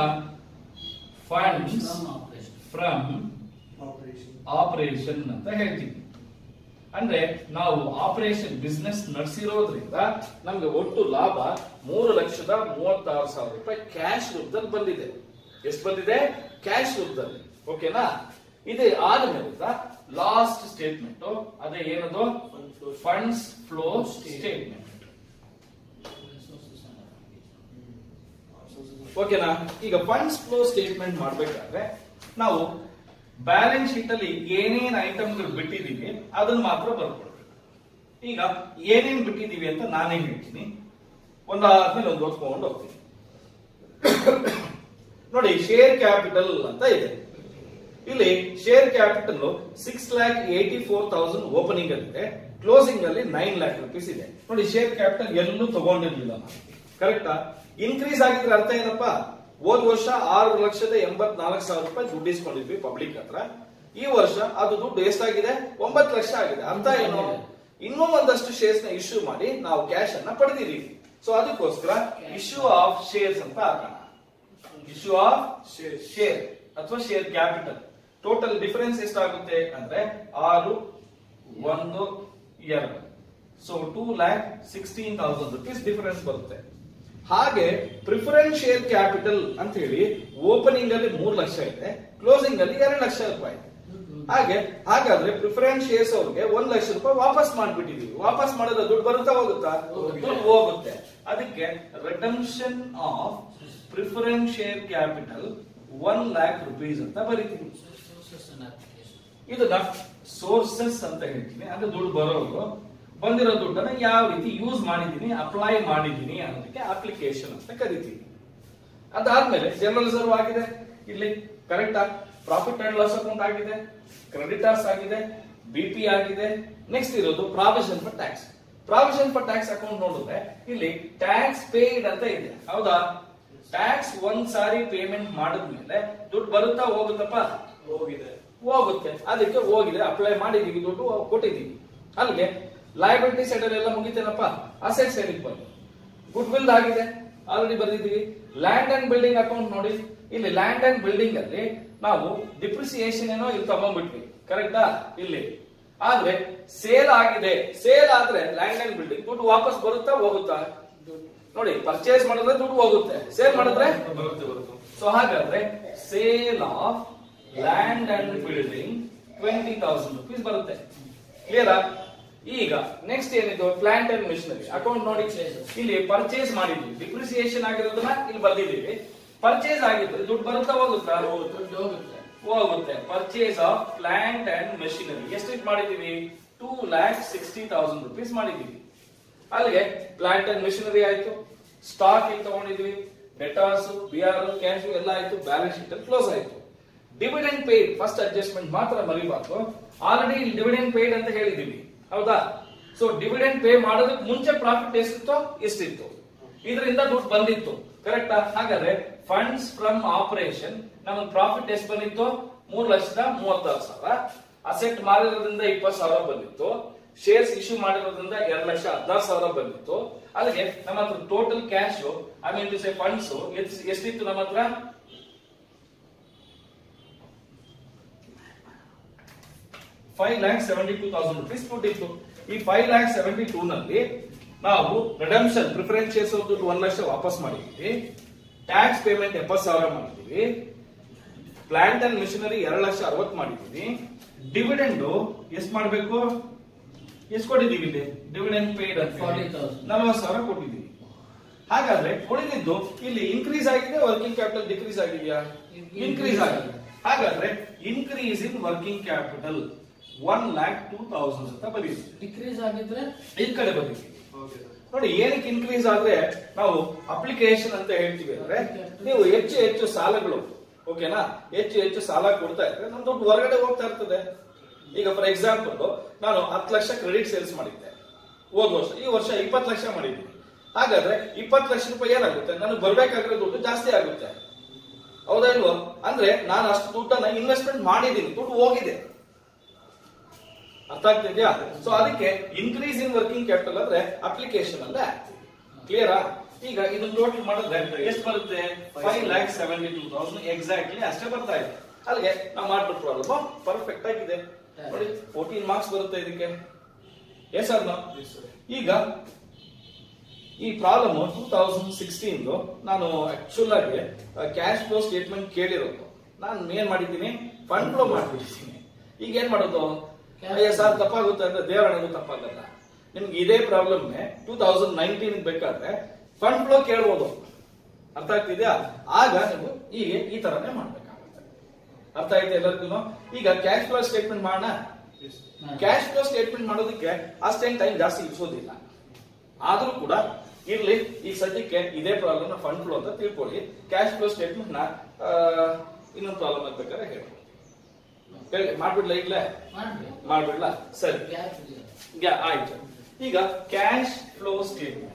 ಫಂಡ್ಸ್ ಫ್ರಮ್ ಆಪರೇಷನ್ ಆಪರೇಷನ್ ಅಂತ ಹೇಳ್ತೀವಿ ಅಂದ್ರೆ ನಾವು ಆಪರೇಷನ್ ಬಿಸ್ನೆಸ್ ನಡೆಸಿರೋದ್ರಿಂದ ನಮ್ಗೆ ಒಟ್ಟು ಲಾಭ ಮೂರು ಲಕ್ಷದ ಮೂವತ್ತಾರು ಸಾವಿರ ರೂಪಾಯಿ ಕ್ಯಾಶ್ ರೂಪದಲ್ಲಿ ಬಂದಿದೆ ಎಷ್ಟು ಬಂದಿದೆ ಕ್ಯಾಶ್ ರೂಪದಲ್ಲಿ ಓಕೆನಾ ಇದೆ ಆದ್ಮೇಲೆ ಲಾಸ್ಟ್ ಸ್ಟೇಟ್ಮೆಂಟ್ ಅದೇ ಏನದು ಫಂಡ್ಸ್ ಫ್ಲೋ ಸ್ಟೇಟ್ಮೆಂಟ್ ಓಕೆನಾ ಈಗ ಫಂಡ್ಸ್ ಫ್ಲೋ ಸ್ಟೇಟ್ಮೆಂಟ್ ಮಾಡ್ಬೇಕಾದ್ರೆ ನಾವು ಬ್ಯಾಲೆನ್ಸ್ ಶೀಟ್ ಅಲ್ಲಿ ಏನೇನ್ ಐಟಮ್ಗಳು ಬಿಟ್ಟಿದೀವಿ ಅದನ್ನ ಮಾತ್ರ ಬರ್ಕೊಳ್ಬೇಕು ಈಗ ಏನೇನ್ ಬಿಟ್ಟಿದೀವಿ ಅಂತ ನಾನೇ ಹೇಳ್ತೀನಿ ಒಂದಾದ್ಮೇಲೆ ಒಂದು ಓದ್ಕೊಂಡು ಹೋಗ್ತೀನಿ ನೋಡಿ ಶೇರ್ ಕ್ಯಾಪಿಟಲ್ ಅಂತ ಇದೆ ಇಲ್ಲಿ share capital six lakh eighty four thousand opening ಅಲ್ಲಿ ಕ್ಲೋಸಿಂಗ್ ಅಲ್ಲಿ ನೈನ್ ಲ್ಯಾಕ್ ರುಪೀಸ್ ಇದೆ ನೋಡಿ ಶೇರ್ ಕ್ಯಾಪಿಟಲ್ ಎಲ್ಲೂ ತಗೊಂಡಿರ್ಲಿಲ್ಲ ಕರೆಕ್ಟಾ ಇನ್ಕ್ರೀಸ್ ಆಗಿದ್ರೆ ಅರ್ಥ ಏನಪ್ಪಾ ಹೋದ್ ವರ್ಷ ಆರು ಲಕ್ಷದ ಎಂಬತ್ನಾಲ್ಕು ಸಾವಿರ ರೂಪಾಯಿ ದುಡ್ಡು ಇಸ್ಕೊಂಡಿದ್ವಿ ಪಬ್ಲಿಕ್ ಹತ್ರ ಈ ವರ್ಷ ಅದು ದುಡ್ಡು ಎಷ್ಟಾಗಿದೆ ಒಂಬತ್ತು ಲಕ್ಷ ಆಗಿದೆ ಅರ್ಥ ಏನು ಇನ್ನೂ ಒಂದಷ್ಟು ಶೇರ್ಸ್ ನ ಇಶ್ಯೂ ಮಾಡಿ ನಾವು ಕ್ಯಾಶ್ ಅನ್ನ ಪಡೆದಿದ್ದೀವಿ ಸೊ ಅದಕ್ಕೋಸ್ಕರ ಇಶ್ಯೂ ಆಫ್ ಶೇರ್ಸ್ ಅಂತ ಹಾಕೋಣ ಇಶ್ಯೂ ಆಫ್ ಶೇರ್ ಅಥವಾ ಶೇರ್ ಕ್ಯಾಪಿಟಲ್ ಟೋಟಲ್ ಡಿಫರೆನ್ಸ್ ಎಷ್ಟಾಗುತ್ತೆ ಅಂದ್ರೆ ಆರು ಒಂದು ಎರಡು so two lakh sixteen thousand rupees difference ಬರುತ್ತೆ ಹಾಗೆ ಪ್ರಿಫರೆನ್ಸ್ ಶೇರ್ ಕ್ಯಾಪಿಟಲ್ ಅಂತ ಹೇಳಿ ಓಪನಿಂಗ್ ಅಲ್ಲಿ ಮೂರು ಲಕ್ಷ ಇದೆ ಕ್ಲೋಸಿಂಗ್ ಅಲ್ಲಿ ಎರಡು ಲಕ್ಷ ರೂಪಾಯಿ ಇದೆ ಹಾಗೆ ಹಾಗಾದ್ರೆ ಪ್ರಿಫರೆನ್ಸ್ ಶೇರ್ಸ್ ಅವ್ರಿಗೆ ಒಂದ್ ಲಕ್ಷ ರೂಪಾಯಿ ವಾಪಸ್ ಮಾಡ್ಬಿಟ್ಟಿದೀವಿ ವಾಪಸ್ ಮಾಡಿದ್ರೆ ದುಡ್ಡು ಬರುತ್ತಾ ಹೋಗುತ್ತಾ ದುಡ್ಡು ಹೋಗುತ್ತೆ ಅದಕ್ಕೆ redemption of preference share capital one lakh rupees ಅಂತ ಬರೀತೀವಿ Sources and application. ಇದನ್ನ ಸೋರ್ಸಸ್ ಅಂತ ಹೇಳ್ತೀನಿ ಅಂದ್ರೆ ದುಡ್ಡು ಬರೋದು ಬಂದಿರೋ ದುಡ್ಡನ್ನ ಯಾವ ರೀತಿ ಯೂಸ್ ಮಾಡಿದೀನಿ ಅಪ್ಲೈ ಮಾಡಿದೀನಿ ಅನ್ನೋದಕ್ಕೆ ಅಪ್ಲಿಕೇಶನ್ ಅಂತ ಕರಿತೀವಿ ಅದಾದ್ಮೇಲೆ ಜನರಲ್ ರಿಸರ್ವ್ ಆಗಿದೆ ಇಲ್ಲಿ correct profit and loss account ಆಗಿದೆ ಕ್ರೆಡಿಟರ್ಸ್ ಆಗಿದೆ ಬಿಪಿ ಆಗಿದೆ ನೆಕ್ಸ್ಟ್ ಇರೋದು provision for tax provision for tax account ನೋಡಿದ್ರೆ ಇಲ್ಲಿ ಟ್ಯಾಕ್ಸ್ ಪೇಯ್ಡ್ ಅಂತ ಇದೆ ಹೌದಾ ಟ್ಯಾಕ್ಸ್ ಒಂದ್ ಸಾರಿ ಪೇಮೆಂಟ್ ಮಾಡಿದ್ಮೇಲೆ ದುಡ್ಡು ಬರುತ್ತಾ ಹೋಗುತ್ತಪ್ಪ ಹೋಗಿದೆ ಹೋಗುತ್ತೆ ಅದಕ್ಕೆ ಹೋಗಿದೆ ಅಪ್ಲೈ ಮಾಡಿದೀವಿ ದುಡ್ಡು ಕೊಟ್ಟಿದ್ದೀವಿ ಅಲ್ಲಿಗೆ ಲಯಬಿಲಿಟಿ ಸೈಡ್ ಎಲ್ಲ ಮುಗಿತೇನಪ್ಪ ಅಸೆಟ್ ಸೈಡ್ ಬಂದು ಗುಡ್ ವಿಲ್ ಆಗಿದೆ ಆಲ್ರೆಡಿ ಬರೆದಿದ್ದೀವಿ ಲ್ಯಾಂಡ್ ಅಂಡ್ ಬಿಲ್ಡಿಂಗ್ ಅಕೌಂಟ್ ನೋಡಿ ಇಲ್ಲಿ ಲ್ಯಾಂಡ್ ಅಂಡ್ ಬಿಲ್ಡಿಂಗ್ ಅಲ್ಲಿ ನಾವು ಡಿಪ್ರಿಸಿಯೇಷನ್ ಏನೋ ಇಲ್ಲಿ ತಗೊಂಡ್ಬಿಟ್ವಿ ಕರೆಕ್ಟಾ ಇಲ್ಲಿ ಆದ್ರೆ ಸೇಲ್ ಆಗಿದೆ ಸೇಲ್ ಆದ್ರೆ ಲ್ಯಾಂಡ್ ಅಂಡ್ ಬಿಲ್ಡಿಂಗ್ ದುಡ್ಡು ವಾಪಸ್ ಬರುತ್ತಾ ಹೋಗುತ್ತಾ ನೋಡಿ ಪರ್ಚೇಸ್ ಮಾಡಿದ್ರೆ ದುಡ್ಡು ಹೋಗುತ್ತೆ ಸೇಲ್ ಮಾಡಿದ್ರೆ ಬರುತ್ತೆ ಬರುತ್ತೆ ಸೊ ಹಾಗಾದ್ರೆ sale of land and building twenty thousand rupees ಬರುತ್ತೆ ಕ್ಲಿಯರಾ ಈಗ ನೆಕ್ಸ್ಟ್ ಏನಿದು ಪ್ಲಾಂಟ್ ಅಂಡ್ ಮಿಷನರಿ ಅಕೌಂಟ್ ನೋಡಿ ಇಲ್ಲಿ ಪರ್ಚೇಸ್ ಮಾಡಿದ್ವಿ ಡಿಪ್ರಿಸಿಯೇಷನ್ ಆಗಿರೋದನ್ನ ಇಲ್ಲಿ ಬರ್ದಿದ್ದೀವಿ ಪರ್ಚೇಸ್ ಆಗಿದ್ರೆ ದುಡ್ಡು ಬರುತ್ತಾ ಹೋಗುತ್ತಾ ದುಡ್ಡು ಹೋಗುತ್ತೆ ಹೋಗುತ್ತೆ purchase of plant and machinery ಎಷ್ಟಿಟ್ ಮಾಡಿದೀವಿ two lakh sixty thousand rupees ಮಾಡಿದೀವಿ ಅಲ್ಲಿಗೆ ಪ್ಲಾಂಟ್ ಅಂಡ್ ಮೆಷಿನರಿ ಆಯ್ತು ಸ್ಟಾಕ್ ಇಲ್ಲಿ ತಗೊಂಡಿದ್ವಿ ಡೆಟಾಸ್ ಬಿಆರ್ ಕ್ಯಾಶ್ ಎಲ್ಲ ಆಯ್ತು ಬ್ಯಾಲೆನ್ಸ್ ಶೀಟ್ ಅಲ್ಲಿ ಕ್ಲೋಸ್ ಆಯ್ತು ಡಿವಿಡೆಂಡ್ ಪೇಡ್ ಫಸ್ಟ್ ಅಡ್ಜಸ್ಟ್ಮೆಂಟ್ ಮಾತ್ರ ಮರಿಬಾರ್ದು ಆಲ್ರೆಡಿ ಇಲ್ಲಿ ಡಿವಿಡೆಂಡ್ ಪೇಡ್ ಅಂತ ಹೇಳಿದೀವಿ ಹೌದಾ ಸೊ ಡಿವಿಡೆಂಡ್ ಪೇ ಮಾಡೋದಕ್ಕೆ ಮುಂಚೆ ಪ್ರಾಫಿಟ್ ಎಷ್ಟಿತ್ತು ಇಷ್ಟಿತ್ತು ಇದರಿಂದ ದುಡ್ಡು ಬಂದಿತ್ತು ಕರೆಕ್ಟಾ ಹಾಗಾದ್ರೆ ಫಂಡ್ಸ್ ಫ್ರಮ್ ಆಪರೇಷನ್ ನಮಗೆ ಪ್ರಾಫಿಟ್ ಎಷ್ಟು ಬಂದಿತ್ತು ಮೂರ್ ಲಕ್ಷದ ಮೂವತ್ತಾರು ಸಾವಿರ ಅಸೆಟ್ ಮಾರಿರೋದ್ರಿಂದ ಇಪ್ಪತ್ತು ಸಾವಿರ ಬಂದಿತ್ತು ಶೇರ್ಸ್ ಇಶ್ಯೂ ಮಾಡಿರೋದ್ರಿಂದ ಎರಡು ಲಕ್ಷ ಹದಿನಾರು ಸಾವಿರ ಬಂದಿತ್ತು ಅಲ್ಲಿಗೆ ನಮ್ಮ ಹತ್ರ total cash I mean to say funds ಎಷ್ಟಿತ್ತು ನಮ್ಮ ಹತ್ರ five lakh seventy two thousand rupees ಕೊಟ್ಟಿತ್ತು ಈ ಫೈವ್ ಲ್ಯಾಕ್ ಸೆವೆಂಟಿ ಟೂ ನಲ್ಲಿ ನಾವು ರಿಡಮ್ಷನ್ ಪ್ರಿಫರೆನ್ಸ್ ಶೇರ್ಸ್ ದುಡ್ಡು ಒಂದ್ ಲಕ್ಷ ವಾಪಸ್ ಮಾಡಿದ್ವಿ ಟ್ಯಾಕ್ಸ್ ಪೇಮೆಂಟ್ ಎಪ್ಪತ್ತು ಸಾವಿರ ಮಾಡಿದೀವಿ ಪ್ಲಾಂಟ್ ಅಂಡ್ ಮಿಷನರಿ ಎರಡು ಲಕ್ಷ ಅರವತ್ತು ಮಾಡಿದೀವಿ ಡಿವಿಡೆಂಡ್ ಎಷ್ಟು ಮಾಡಬೇಕು ಎಷ್ಟು ಕೊಟ್ಟಿದ್ದೀವಿ ಇಲ್ಲಿ ಡಿವಿಡೆಂಡ್ ಪೇಡ್ ಅಂತ 40,000. ನಲವತ್ತು ಸಾವಿರ ಕೊಟ್ಟಿದ್ದೀವಿ ಹಾಗಾದ್ರೆ ಉಳಿದಿದ್ದು ಇಲ್ಲಿ ಇನ್ಕ್ರೀಸ್ ಆಗಿದೆ ವರ್ಕಿಂಗ್ ಕ್ಯಾಪಿಟಲ್ ಡಿಕ್ರೀಸ್ ಆಗಿದೆಯಾ ಇನ್ಕ್ರೀಸ್ ಆಗಿದೆ ಹಾಗಾದ್ರೆ increase in working capital one lakh two thousand ಅಂತ ಬರೀತೀವಿ ಡಿಕ್ರೀಸ್ ಆಗಿದ್ರೆ ಈ ಕಡೆ ಬರೀತೀವಿ ಓಕೆ ನೋಡಿ ಏನಕ್ಕೆ ಇನ್ಕ್ರೀಸ್ ಆದ್ರೆ ನಾವು ಅಪ್ಲಿಕೇಶನ್ ಅಂತ ಹೇಳ್ತೀವಿ ಅಂದ್ರೆ ನೀವು ಹೆಚ್ಚು ಹೆಚ್ಚು ಸಾಲಗಳು ಓಕೆನಾ ಹೆಚ್ಚು ಹೆಚ್ಚು ಸಾಲ ಕೊಡ್ತಾ ಇದ್ರೆ ನಮ್ ದುಡ್ಡು ಹೊರಗಡೆ ಹೋಗ್ತಾ ಇರ್ತದೆ ಈಗ ಫಾರ್ ಎಕ್ಸಾಂಪಲ್ ನಾನು ಹತ್ತು ಲಕ್ಷ ಕ್ರೆಡಿಟ್ ಸೇಲ್ಸ್ ಮಾಡಿದ್ದೆ ಹೋದ್ ವರ್ಷ ಈ ವರ್ಷ ಇಪ್ಪತ್ತು ಲಕ್ಷ ಮಾಡಿದ್ದೀನಿ ಹಾಗಾದ್ರೆ ಇಪ್ಪತ್ತು ಲಕ್ಷ ರೂಪಾಯಿ ಏನಾಗುತ್ತೆ ನನಗೆ ಬರ್ಬೇಕಾಗಿರೋ ದುಡ್ಡು ಜಾಸ್ತಿ ಆಗುತ್ತೆ ಹೌದಾ ಇಲ್ವೋ ಅಂದ್ರೆ ನಾನು ಅಷ್ಟು ದುಡ್ಡನ್ನ ಇನ್ವೆಸ್ಟ್ಮೆಂಟ್ ಮಾಡಿದ್ದೀನಿ ದುಡ್ಡು ಹೋಗಿದೆ ಅರ್ಥ ಆಗ್ತಿದ್ಯಾ ಸೊ ಅದಕ್ಕೆ ಇನ್ಕ್ರೀಸ್ ಇನ್ ವರ್ಕಿಂಗ್ ಕ್ಯಾಪಿಟಲ್ ಅಂದ್ರೆ ಅಪ್ಲಿಕೇಶನ್ ಅಲ್ಲೇ ಕ್ಲಿಯರಾ ಈಗ ಇದು ಟೋಟಲ್ ಮಾಡಿದ್ರೆ ಎಷ್ಟು ಬರುತ್ತೆ five lakh seventy two thousand exactly ಅಷ್ಟೇ ಬರ್ತಾ ಇದೆ ಅಲ್ಲಿಗೆ ನಾವು ಮಾಡ್ಬಿಟ್ಟು ಪ್ರಾಬ್ಲಮ್ ಪರ್ಫೆಕ್ಟ್ ಆಗಿದೆ ನೋಡಿ ಫೋರ್ಟೀನ್ ಮಾರ್ಕ್ಸ್ ಬರುತ್ತೆ ಇದಕ್ಕೆ ಎಸ್ ಸರ್ ಈಗ ಈ ಪ್ರಾಬ್ಲಮ್ ಟೂ ತೌಸಂಡ್ ಸಿಕ್ಸ್ಟೀನ್ ನಾನು ಆಕ್ಚುಲ್ ಆಗಿ ಕ್ಯಾಶ್ ಫ್ಲೋ ಸ್ಟೇಟ್ಮೆಂಟ್ ಕೇಳಿರೋದು ನಾನು ಏನ್ ಮಾಡಿದ್ದೀನಿ ಫಂಡ್ ಫ್ಲೋ ಮಾಡ್ಬಿಟ್ಟಿದ್ದೀನಿ ಈಗ ಏನ್ ಮಾಡೋದು ಅಯ್ಯ ಸರ್ ತಪ್ಪಾಗುತ್ತೆ ಅಂದ್ರೆ ದೇವರಣಿಗೂ ತಪ್ಪಾಗಲ್ಲ ನಿಮ್ಗೆ ಇದೇ ಪ್ರಾಬ್ಲಮ್ ಟೂ ತೌಸಂಡ್ ನೈನ್ಟೀನ್ ಬೇಕಾದ್ರೆ ಫಂಡ್ ಫ್ಲೋ ಕೇಳ್ಬೋದು ಅರ್ಥ ಆಗ್ತಿದ್ಯಾ ಆಗ ನೀವು ಈಗ ಈ ತರನೇ ಮಾಡ್ಬೇಕಾಗುತ್ತೆ ಅರ್ಥ ಆಯ್ತಾ ಎಲ್ಲರಿಗೂ ಈಗ ಕ್ಯಾಶ್ ಫ್ಲೋ ಸ್ಟೇಟ್ಮೆಂಟ್ ಮಾಡೋಣ ಕ್ಯಾಶ್ ಫ್ಲೋ ಸ್ಟೇಟ್ಮೆಂಟ್ ಮಾಡೋದಕ್ಕೆ ಅಷ್ಟೇನ್ ಟೈಮ್ ಜಾಸ್ತಿ ಇರಿಸೋದಿಲ್ಲ ಆದ್ರೂ ಕೂಡ ಇರ್ಲಿ ಈ ಸದ್ಯಕ್ಕೆ ಇದೇ ಪ್ರಾಬ್ಲಮ್ ನ ಫಂಡ್ ಫ್ಲೋ ಅಂತ ತಿಳ್ಕೊಳ್ಳಿ ಕ್ಯಾಶ್ ಫ್ಲೋ ಸ್ಟೇಟ್ಮೆಂಟ್ ನ ಆ, ಇನ್ನೊಂದು ಪ್ರಾಬ್ಲಮ್ ಬೇಕಾದ್ರೆ ಹೇಳಿ ಹೇಳಿ ಮಾಡ್ಬಿಡ್ಲಾ ಈಗ್ಲೇ ಮಾಡ್ರಿ ಮಾಡ್ಬಿಡ್ಲಾ ಸರಿ ಗ್ಯಾಪ್ ಇದೆ ಯಾ, ಆಯ್ತು ಈಗ ಕ್ಯಾಶ್ ಫ್ಲೋ ಸ್ಟೇಟ್ಮೆಂಟ್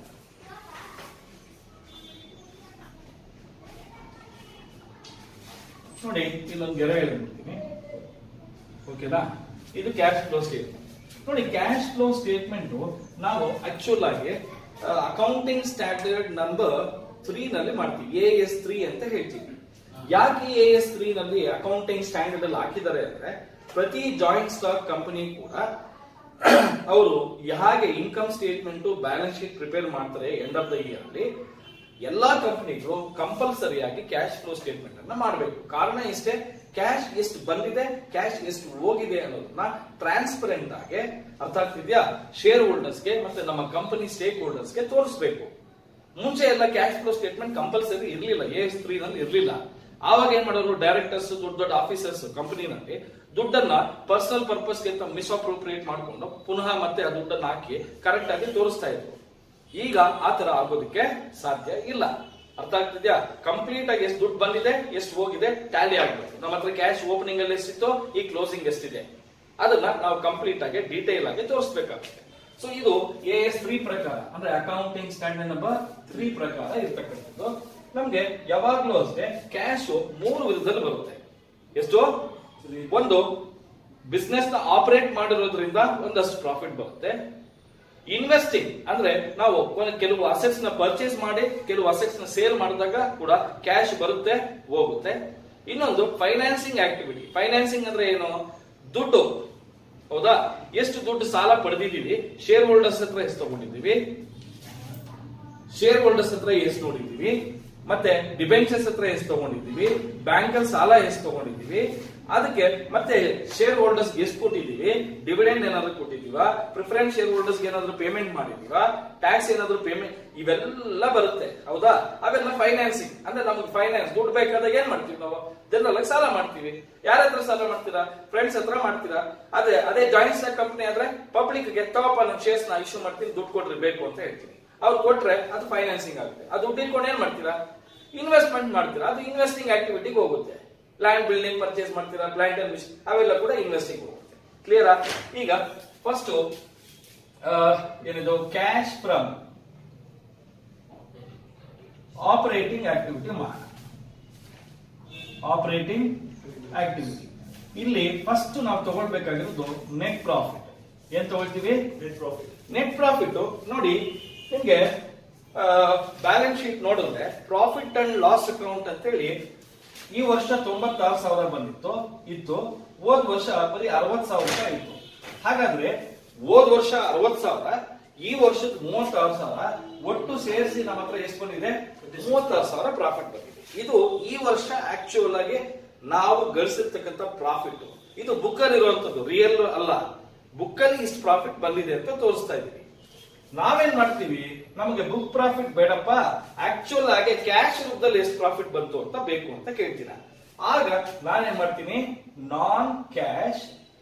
ನೋಡಿ ಇಲ್ಲೊಂದು ಗೆರೆ ಹೇಳ್ಬಿಡ್ತೀನಿ ಓಕೆನಾ ಇದು ಕ್ಯಾಶ್ ಫ್ಲೋ ಸ್ಟೇಟ್ಮೆಂಟ್ ನೋಡಿ ಕ್ಯಾಶ್ ಫ್ಲೋ ಸ್ಟೇಟ್ಮೆಂಟ್ ನಾವು ಆಕ್ಚುಲ್ ಆಗಿ ಅಕೌಂಟಿಂಗ್ ಸ್ಟ್ಯಾಂಡರ್ಡ್ ನಂಬರ್ ತ್ರೀ ನಲ್ಲಿ ಮಾಡ್ತೀವಿ ಎ ಎಸ್ ತ್ರೀ ಅಂತ ಹೇಳ್ತೀವಿ ಯಾಕೆ ಎ ಎಸ್ ತ್ರೀ ನಲ್ಲಿ ಅಕೌಂಟಿಂಗ್ ಸ್ಟ್ಯಾಂಡರ್ಡ್ ಅಲ್ಲಿ ಹಾಕಿದ್ದಾರೆ ಅಂದ್ರೆ ಪ್ರತಿ ಜಾಯಿಂಟ್ ಸ್ಟಾಕ್ ಕಂಪನಿ ಕೂಡ ಅವರು ಹೇಗೆ income statement balance sheet prepare ಮಾಡ್ತಾರೆ ಎಂಡ್ ಆಫ್ ದ ಇಯರ್ ಅಲ್ಲಿ ಎಲ್ಲಾ ಕಂಪನಿಗಳು ಕಂಪಲ್ಸರಿ ಆಗಿ ಕ್ಯಾಶ್ ಫ್ಲೋ ಸ್ಟೇಟ್ಮೆಂಟ್ ಅನ್ನ ಮಾಡಬೇಕು ಕಾರಣ ಇಷ್ಟೇ ಕ್ಯಾಶ್ ಎಷ್ಟು ಬಂದಿದೆ ಕ್ಯಾಶ್ ಎಷ್ಟು ಹೋಗಿದೆ ಅನ್ನೋದನ್ನ ಟ್ರಾನ್ಸ್ಪರೆಂಟ್ ಆಗಿ ಅರ್ಥ ಆಗ್ತಿದ್ಯಾ ಶೇರ್ ಹೋಲ್ಡರ್ಸ್ಗೆ ಮತ್ತೆ ನಮ್ಮ ಕಂಪನಿ ಸ್ಟೇಕ್ ಹೋಲ್ಡರ್ಸ್ಗೆ ತೋರಿಸಬೇಕು ಮುಂಚೆ ಎಲ್ಲ ಕ್ಯಾಶ್ ಫ್ಲೋ ಸ್ಟೇಟ್ಮೆಂಟ್ ಕಂಪಲ್ಸರಿ ಇರಲಿಲ್ಲ ಎ ಎಸ್ ತ್ರೀ ನಲ್ಲಿ ಇರಲಿಲ್ಲ ಆವಾಗ ಏನ್ ಮಾಡೋರು ಡೈರೆಕ್ಟರ್ಸ್ ದೊಡ್ಡ ದೊಡ್ಡ ಆಫೀಸರ್ಸ್ ಕಂಪನಿನಲ್ಲಿ ದುಡ್ಡನ್ನ ಪರ್ಸನಲ್ ಪರ್ಪಸ್ಗೆ ಅಂತ ಮಿಸ್ಅಪ್ರೋಪ್ರಿಯೇಟ್ ಮಾಡ್ಕೊಂಡು ಪುನಃ ಮತ್ತೆ ಆ ದುಡ್ಡನ್ನ ಹಾಕಿ ಕರೆಕ್ಟ್ ಆಗಿ ತೋರಿಸ್ತಾ ಇದ್ರು ಈಗ ಆ ತರ ಆಗೋದಕ್ಕೆ ಸಾಧ್ಯ ಇಲ್ಲ ಅರ್ಥ ಆಗ್ತಿದ್ಯಾ ಕಂಪ್ಲೀಟ್ ಆಗಿ ಎಷ್ಟು ದುಡ್ಡು ಬಂದಿದೆ ಎಷ್ಟು ಹೋಗಿದೆ ಟ್ಯಾಲಿ ಆಗ್ಬೇಕು ನಮ್ಮ ಹತ್ರ ಕ್ಯಾಶ್ ಓಪನಿಂಗ್ ಅಲ್ಲಿ ಎಷ್ಟಿತ್ತು ಈ ಕ್ಲೋಸಿಂಗ್ ಎಷ್ಟಿದೆ ಅದನ್ನ ನಾವು ಕಂಪ್ಲೀಟ್ ಆಗಿ ಡೀಟೇಲ್ ಆಗಿ ತೋರಿಸ್ಬೇಕಾಗುತ್ತೆ ಸೊ ಇದು ಎ ಎಸ್ ತ್ರೀ ಪ್ರಕಾರ ಅಂದ್ರೆ ಅಕೌಂಟಿಂಗ್ ಸ್ಟ್ಯಾಂಡರ್ಡ್ ನಂಬರ್ ತ್ರೀ ಪ್ರಕಾರ ಇರ್ತಕ್ಕಂಥದ್ದು ನಮ್ಗೆ ಯಾವಾಗ್ಲೂ ಅಷ್ಟೇ ಕ್ಯಾಶ್ ಮೂರು ವಿಧದಲ್ಲಿ ಬರುತ್ತೆ ಎಷ್ಟು ಒಂದು ಬಿಸ್ನೆಸ್ ನ ಆಪರೇಟ್ ಮಾಡಿರೋದ್ರಿಂದ ಒಂದಷ್ಟು ಪ್ರಾಫಿಟ್ ಬರುತ್ತೆ ಇನ್ವೆಸ್ಟಿಂಗ್ ಅಂದ್ರೆ ನಾವು ಒಂದು ಕೆಲವು ಅಸೆಟ್ಸ್ ನ ಪರ್ಚೇಸ್ ಮಾಡಿ ಕೆಲವು ಅಸೆಟ್ಸ್ ನ ಸೇಲ್ ಮಾಡಿದಾಗ ಕೂಡ ಕ್ಯಾಶ್ ಬರುತ್ತೆ ಹೋಗುತ್ತೆ ಇನ್ನೊಂದು ಫೈನಾನ್ಸಿಂಗ್ ಆಕ್ಟಿವಿಟಿ ಫೈನಾನ್ಸಿಂಗ್ ಅಂದ್ರೆ ಏನು ದುಡ್ಡು ಹೌದಾ ಎಷ್ಟು ದುಡ್ಡು ಸಾಲ ಪಡೆದಿದ್ದೀವಿ ಶೇರ್ ಹೋಲ್ಡರ್ಸ್ ಹತ್ರ ಎಷ್ಟು ತಗೊಂಡಿದ್ದೀವಿ ಶೇರ್ ಹೋಲ್ಡರ್ಸ್ ಹತ್ರ ಎಷ್ಟು ನೋಡಿದ್ದೀವಿ ಮತ್ತೆ ಡಿಬೆಂಚರ್ಸ್ ಹತ್ರ ಎಷ್ಟು ತಗೊಂಡಿದ್ದೀವಿ ಬ್ಯಾಂಕ್ ಅಲ್ಲಿ ಸಾಲ ಎಷ್ಟು ತಗೊಂಡಿದ್ದೀವಿ ಅದಕ್ಕೆ ಮತ್ತೆ ಶೇರ್ ಹೋಲ್ಡರ್ಸ್ ಎಷ್ಟು ಕೊಟ್ಟಿದ್ದೀವಿ ಡಿವಿಡೆಂಡ್ ಏನಾದ್ರು ಕೊಟ್ಟಿದೀವಾ ಪ್ರಿಫರೆನ್ಸ್ ಶೇರ್ ಹೋಲ್ಡರ್ಸ್ ಏನಾದ್ರು ಪೇಮೆಂಟ್ ಮಾಡಿದೀವಾ ಟ್ಯಾಕ್ಸ್ ಏನಾದ್ರು ಪೇಮೆಂಟ್ ಇವೆಲ್ಲ ಬರುತ್ತೆ ಹೌದಾ ಅವೆಲ್ಲ ಫೈನಾನ್ಸಿಂಗ್ ಅಂದ್ರೆ ನಮ್ಗೆ ಫೈನಾನ್ಸ್ ದುಡ್ಡು ಬೇಕಾದಾಗ ಏನ್ ಮಾಡ್ತೀವಿ ನಾವು ಜನರಲ್ ಸಾಲ ಮಾಡ್ತೀವಿ ಯಾರ ಹತ್ರ ಸಾಲ ಮಾಡ್ತೀರಾ ಫ್ರೆಂಡ್ಸ್ ಹತ್ರ ಮಾಡ್ತೀರಾ ಅದೇ ಅದೇ ಜಾಯಿಂಟ್ ಸ್ಟಾಕ್ ಕಂಪನಿ ಆದ್ರೆ ಪಬ್ಲಿಕ್ ಗೆ ತಗೋಪ್ಪ ನಮ್ ಶೇರ್ಸ್ ನ ಇಶ್ಯೂ ಮಾಡ್ತೀನಿ ದುಡ್ಡು ಕೊಟ್ರೆ ಬೇಕು ಅಂತ ಹೇಳ್ತೀನಿ ಅವ್ರು ಕೊಟ್ರೆ ಅದು ಫೈನಾನ್ಸಿಂಗ್ ಆಗುತ್ತೆ ಅದು ದುಡ್ಡು ಇಟ್ಕೊಂಡು ಏನ್ ಮಾಡ್ತೀರಾ ಇನ್ವೆಸ್ಟ್ಮೆಂಟ್ ಮಾಡ್ತೀರಾ ಅದು ಇನ್ವೆಸ್ಟಿಂಗ್ ಆಕ್ಟಿವಿಟಿಗೆ ಹೋಗುತ್ತೆ ಲ್ಯಾಂಡ್ ಬಿಲ್ಡಿಂಗ್ ಪರ್ಚೇಸ್ ಮಾಡ್ತೀರಾ ಪ್ಲಾಂಟ್ ಅಂಡ್ ಮಿಷನ್ ಅವೆಲ್ಲ ಕೂಡ ಇನ್ವೆಸ್ಟಿಂಗ್ ಹೋಗುತ್ತೆ ಕ್ಲಿಯರಾ ಈಗ ಫಸ್ಟ್ ಏನಿದು ಕ್ಯಾಶ್ ಫ್ರಮ್ ಆಪರೇಟಿಂಗ್ ಆಕ್ಟಿವಿಟಿ ಮಾಡೋಣ ಆಪರೇಟಿಂಗ್ ಆಕ್ಟಿವಿಟಿ ಇಲ್ಲಿ ಫಸ್ಟ್ ನಾವು ತಗೊಳ್ಬೇಕಾಗಿರೋದು ನೆಟ್ ಪ್ರಾಫಿಟ್ ಏನ್ ತಗೊಳ್ತೀವಿ ನೆಟ್ ಪ್ರಾಫಿಟ್ ನೆಟ್ ಪ್ರಾಫಿಟ್ ನೋಡಿ ನಿಮ್ಗೆ ಬ್ಯಾಲೆನ್ಸ್ ಶೀಟ್ ನೋಡಿದ್ರೆ ಪ್ರಾಫಿಟ್ ಅಂಡ್ ಲಾಸ್ ಅಕೌಂಟ್ ಅಂತ ಹೇಳಿ ಈ ವರ್ಷ ತೊಂಬತ್ತಾರು ಸಾವಿರ ಬಂದಿತ್ತು ಇತ್ತು ಹೋದ್ ವರ್ಷ ಬರೀ ಅರವತ್ ಸಾವಿರ ರೂಪಾಯಿ ಇತ್ತು ಹಾಗಾದ್ರೆ ಹೋದ್ ವರ್ಷ ಅರವತ್ ಸಾವಿರ ಈ ವರ್ಷದ ಮೂವತ್ತಾರು ಸಾವಿರ ಒಟ್ಟು ಸೇರಿಸಿ ನಮ್ಮ ಹತ್ರ ಎಷ್ಟು ಬಂದಿದೆ ಮೂವತ್ತಾರು ಸಾವಿರ ಪ್ರಾಫಿಟ್ ಬಂದಿದೆ ಇದು ಈ ವರ್ಷ ಆಕ್ಚುಯಲ್ ಆಗಿ ನಾವು ಗಳಿಸಿರ್ತಕ್ಕಂಥ ಪ್ರಾಫಿಟ್ ಇದು ಬುಕ್ ಅಲ್ಲಿ ಇರುವಂತದ್ದು ರಿಯಲ್ ಅಲ್ಲ ಬುಕ್ ಅಲ್ಲಿ ಇಷ್ಟು ಪ್ರಾಫಿಟ್ ಬಂದಿದೆ ಅಂತ ತೋರಿಸ್ತಾ ಇದೀವಿ ನಾವೇನ್ ಮಾಡ್ತೀವಿ ನಮಗೆ ಬುಕ್ ಪ್ರಾಫಿಟ್ ಬೇಡಪ್ಪ ಆಕ್ಚುಯಲ್ ಆಗಿ ಕ್ಯಾಶ್ ರೂಪದಲ್ಲಿ ಎಷ್ಟು ಪ್ರಾಫಿಟ್ ಬಂತು ಅಂತ ಬೇಕು ಅಂತ ಕೇಳ್ತೀನ ಆಗ ನಾನೇನ್ ಮಾಡ್ತೀನಿ non cash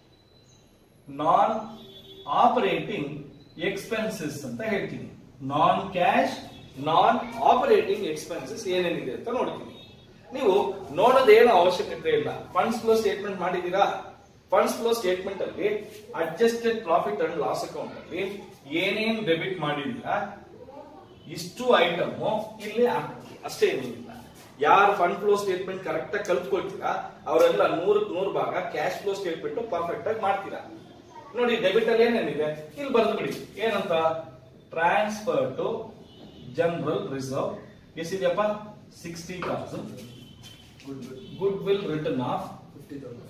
non operating expenses ಅಂತ ಹೇಳ್ತೀನಿ non cash non operating expenses ಏನೇನಿದೆ ಅಂತ ನೋಡ್ತೀನಿ ನೀವು ನೋಡೋದೇನು ಅವಶ್ಯಕತೆ ಇಲ್ಲ ಫಂಡ್ಸ್ ಫ್ಲೋ ಸ್ಟೇಟ್ಮೆಂಟ್ ಮಾಡಿದೀರಾ ಫಂಡ್ಸ್ ಫ್ಲೋ ಸ್ಟೇಟ್ಮೆಂಟ್ ಅಲ್ಲಿ adjusted profit and loss account ಅಲ್ಲಿ ಏನೇನ್ ಡೆಬಿಟ್ ಮಾಡಿದೀರಾ ಇಷ್ಟು ಐಟಮ್ ಇಲ್ಲಿ ಹಾಕ್ತೀವಿ ಅಷ್ಟೇ ಏನಿಲ್ಲ ಯಾರು ಫಂಡ್ ಫ್ಲೋ ಸ್ಟೇಟ್ಮೆಂಟ್ ಕರೆಕ್ಟ್ ಆಗಿ ಕಲ್ತ್ಕೊಳ್ತೀರಾ ಅವರೆಲ್ಲ ನೂರಕ್ಕೆ ನೂರು ಭಾಗ ಕ್ಯಾಶ್ ಫ್ಲೋ ಸ್ಟೇಟ್ಮೆಂಟ್ ಪರ್ಫೆಕ್ಟ್ ಆಗಿ ಮಾಡ್ತೀರಾ ನೋಡಿ ಡೆಬಿಟ್ ಅಲ್ಲಿ ಏನೇನಿದೆ ಇಲ್ಲಿ ಬರೆದು ಬಿಡಿ ಏನಂತ ಟ್ರಾನ್ಸ್ಫರ್ ಟು ಜನರಲ್ ರಿಸರ್ವ್ ಎಷ್ಟಿದೆಯಪ್ಪ sixty thousand good good goodwill return of fifty thousand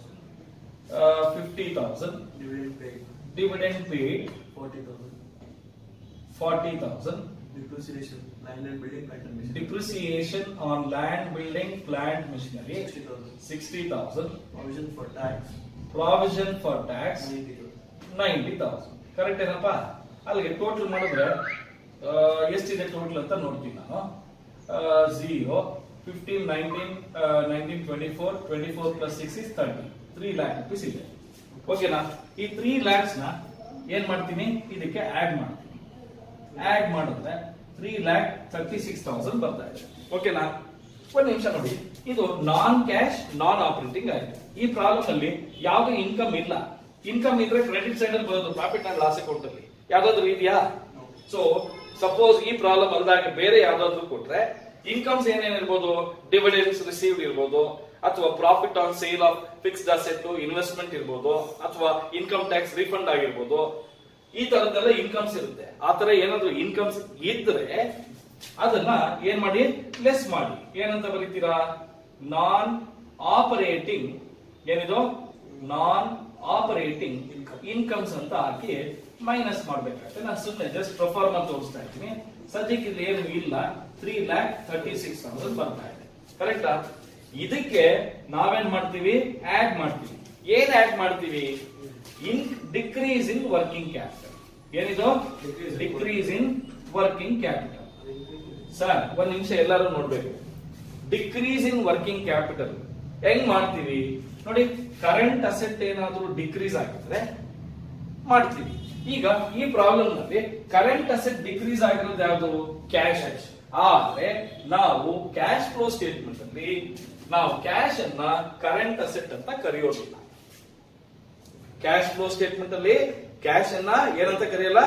fifty thousand dividend pay dividend paid forty thousand forty thousand depreciation land and building plant and machine depreciation on land building plant machinery sixty thousand 60000 provision for tax provision for tax ninety thousand 90000 correct ಏನಪ್ಪ ಅಲ್ಲಿಗೆ total ಮಾಡಿದ್ರೆ ಆ, ಎಷ್ಟಿದೆ total ಅಂತ ನೋಡ್ತೀನಿ ನಾನು zero fifteen nineteen nineteen twenty four twenty four plus six is thirty three lakh rupees ಇದೆ ಓಕೆನಾ ಈ ತ್ರೀ ಲ್ಯಾಕ್ಸ್ ನ ಏನ್ ಮಾಡ್ತೀನಿ ಇದಕ್ಕೆ ಆಡ್ ಮಾಡ್ತೀನಿ ಆಡ್ ಮಾಡಿದ್ರೆ three lakh thirty six thousand ಬರ್ತಾ ಇದೆ ಓಕೆನಾ ಒಂದ್ ನಿಮಿಷ ನೋಡಿ ಇದು ನಾನ್ ಕ್ಯಾಶ್ ನಾನ್ ಆಪರೇಟಿಂಗ್ ಆಯ್ತು ಈ ಪ್ರಾಬ್ಲಮ್ ಅಲ್ಲಿ ಯಾವ್ದು ಇನ್ಕಮ್ ಇಲ್ಲ ಇನ್ಕಮ್ ಇದ್ರೆ ಕ್ರೆಡಿಟ್ ಸೈಡ್ ಅಲ್ಲಿ ಬರೋದು ಪ್ರಾಫಿಟ್ ಅಂಡ್ ಲಾಸ್ ಅಕೌಂಟ್ ಅಲ್ಲಿ ಯಾವ್ದಾದ್ರು ಇದೆಯಾ ಸೊ ಸಪೋಸ್ ಈ ಪ್ರಾಬ್ಲಮ್ ಅಲ್ದಾಗ ಬೇರೆ ಯಾವ್ದಾದ್ರು ಕೊಟ್ರೆ ಇನ್ಕಮ್ಸ್ ಏನೇನಿರ್ಬೋದು ಡಿವಿಡೆನ್ಸ್ ರಿಸೀವ್ಡ್ ಇರ್ಬೋದು ಅಥವಾ profit on sale of fixed asset investment ಇರ್ಬೋದು ಅಥವಾ ಇನ್ಕಮ್ ಟ್ಯಾಕ್ಸ್ ರಿಫಂಡ್ ಆಗಿರ್ಬೋದು ಈ ತರದ್ದೆಲ್ಲ ಇನ್ಕಮ್ಸ್ ಇರುತ್ತೆ ಆ ತರ ಏನಾದ್ರು ಇನ್ಕಮ್ಸ್ ಇದ್ರೆ ಅದನ್ನ ಏನ್ ಮಾಡಿ ಲೆಸ್ ಮಾಡಿ ಏನಂತ ಬರೀತೀರಾ ನಾನ್ ಆಪರೇಟಿಂಗ್ ಏನಿದು ನಾನ್ ಆಪರೇಟಿಂಗ್ ಇನ್ಕಮ್ಸ್ ಅಂತ ಹಾಕಿ ಮೈನಸ್ ಮಾಡ್ಬೇಕಾಗುತ್ತೆ ನಾನು ಸುಮ್ಮನೆ ಜಸ್ಟ್ ಪ್ರೊಫಾರ್ಮ ತೋರಿಸ್ತಾ ಇದ್ದೀನಿ ಸದ್ಯಕ್ಕೆ ಇಲ್ಲಿ ಏನು ಇಲ್ಲ three lakh thirty six thousand ಬರ್ತಾ ಇದೆ ಕರೆಕ್ಟಾ ಇದಕ್ಕೆ ನಾವೇನ್ ಮಾಡ್ತೀವಿ ಆಡ್ ಮಾಡ್ತೀವಿ ಏನ್ ಆಡ್ ಮಾಡ್ತೀವಿ in decrease in working capital ಏನಿದು decrease in working capital sir ಒಂದ್ ನಿಮಿಷ ಎಲ್ಲರೂ ನೋಡ್ಬೇಕು ಡಿಕ್ರೀಸ್ ಇನ್ ವರ್ಕಿಂಗ್ ಕ್ಯಾಪಿಟಲ್ ಹೆಂಗ್ ಮಾಡ್ತೀವಿ ನೋಡಿ ಕರೆಂಟ್ ಅಸೆಟ್ ಏನಾದ್ರೂ ಡಿಕ್ರೀಸ್ ಆಗಿದ್ರೆ ಮಾಡ್ತೀವಿ ಈಗ ಈ ಪ್ರಾಬ್ಲಮ್ ನಲ್ಲಿ ಕರೆಂಟ್ ಅಸೆಟ್ ಡಿಕ್ರೀಸ್ ಆಗಿರೋದು ಯಾವುದು ಕ್ಯಾಶ್ ಆದ್ರೆ ನಾವು ಕ್ಯಾಶ್ ಫ್ಲೋ ಸ್ಟೇಟ್ಮೆಂಟ್ ಅಲ್ಲಿ ನಾವು ಕ್ಯಾಶ್ ಅನ್ನ ಕರೆಂಟ್ ಅಸೆಟ್ ಅಂತ ಕರೆಯೋದಿಲ್ಲ ಕ್ಯಾಶ್ ಫ್ಲೋ ಸ್ಟೇಟ್ಮೆಂಟ್ ಅಲ್ಲಿ ಕ್ಯಾಶ್ ಅನ್ನ ಏನಂತ ಕರೆಯಲ್ಲ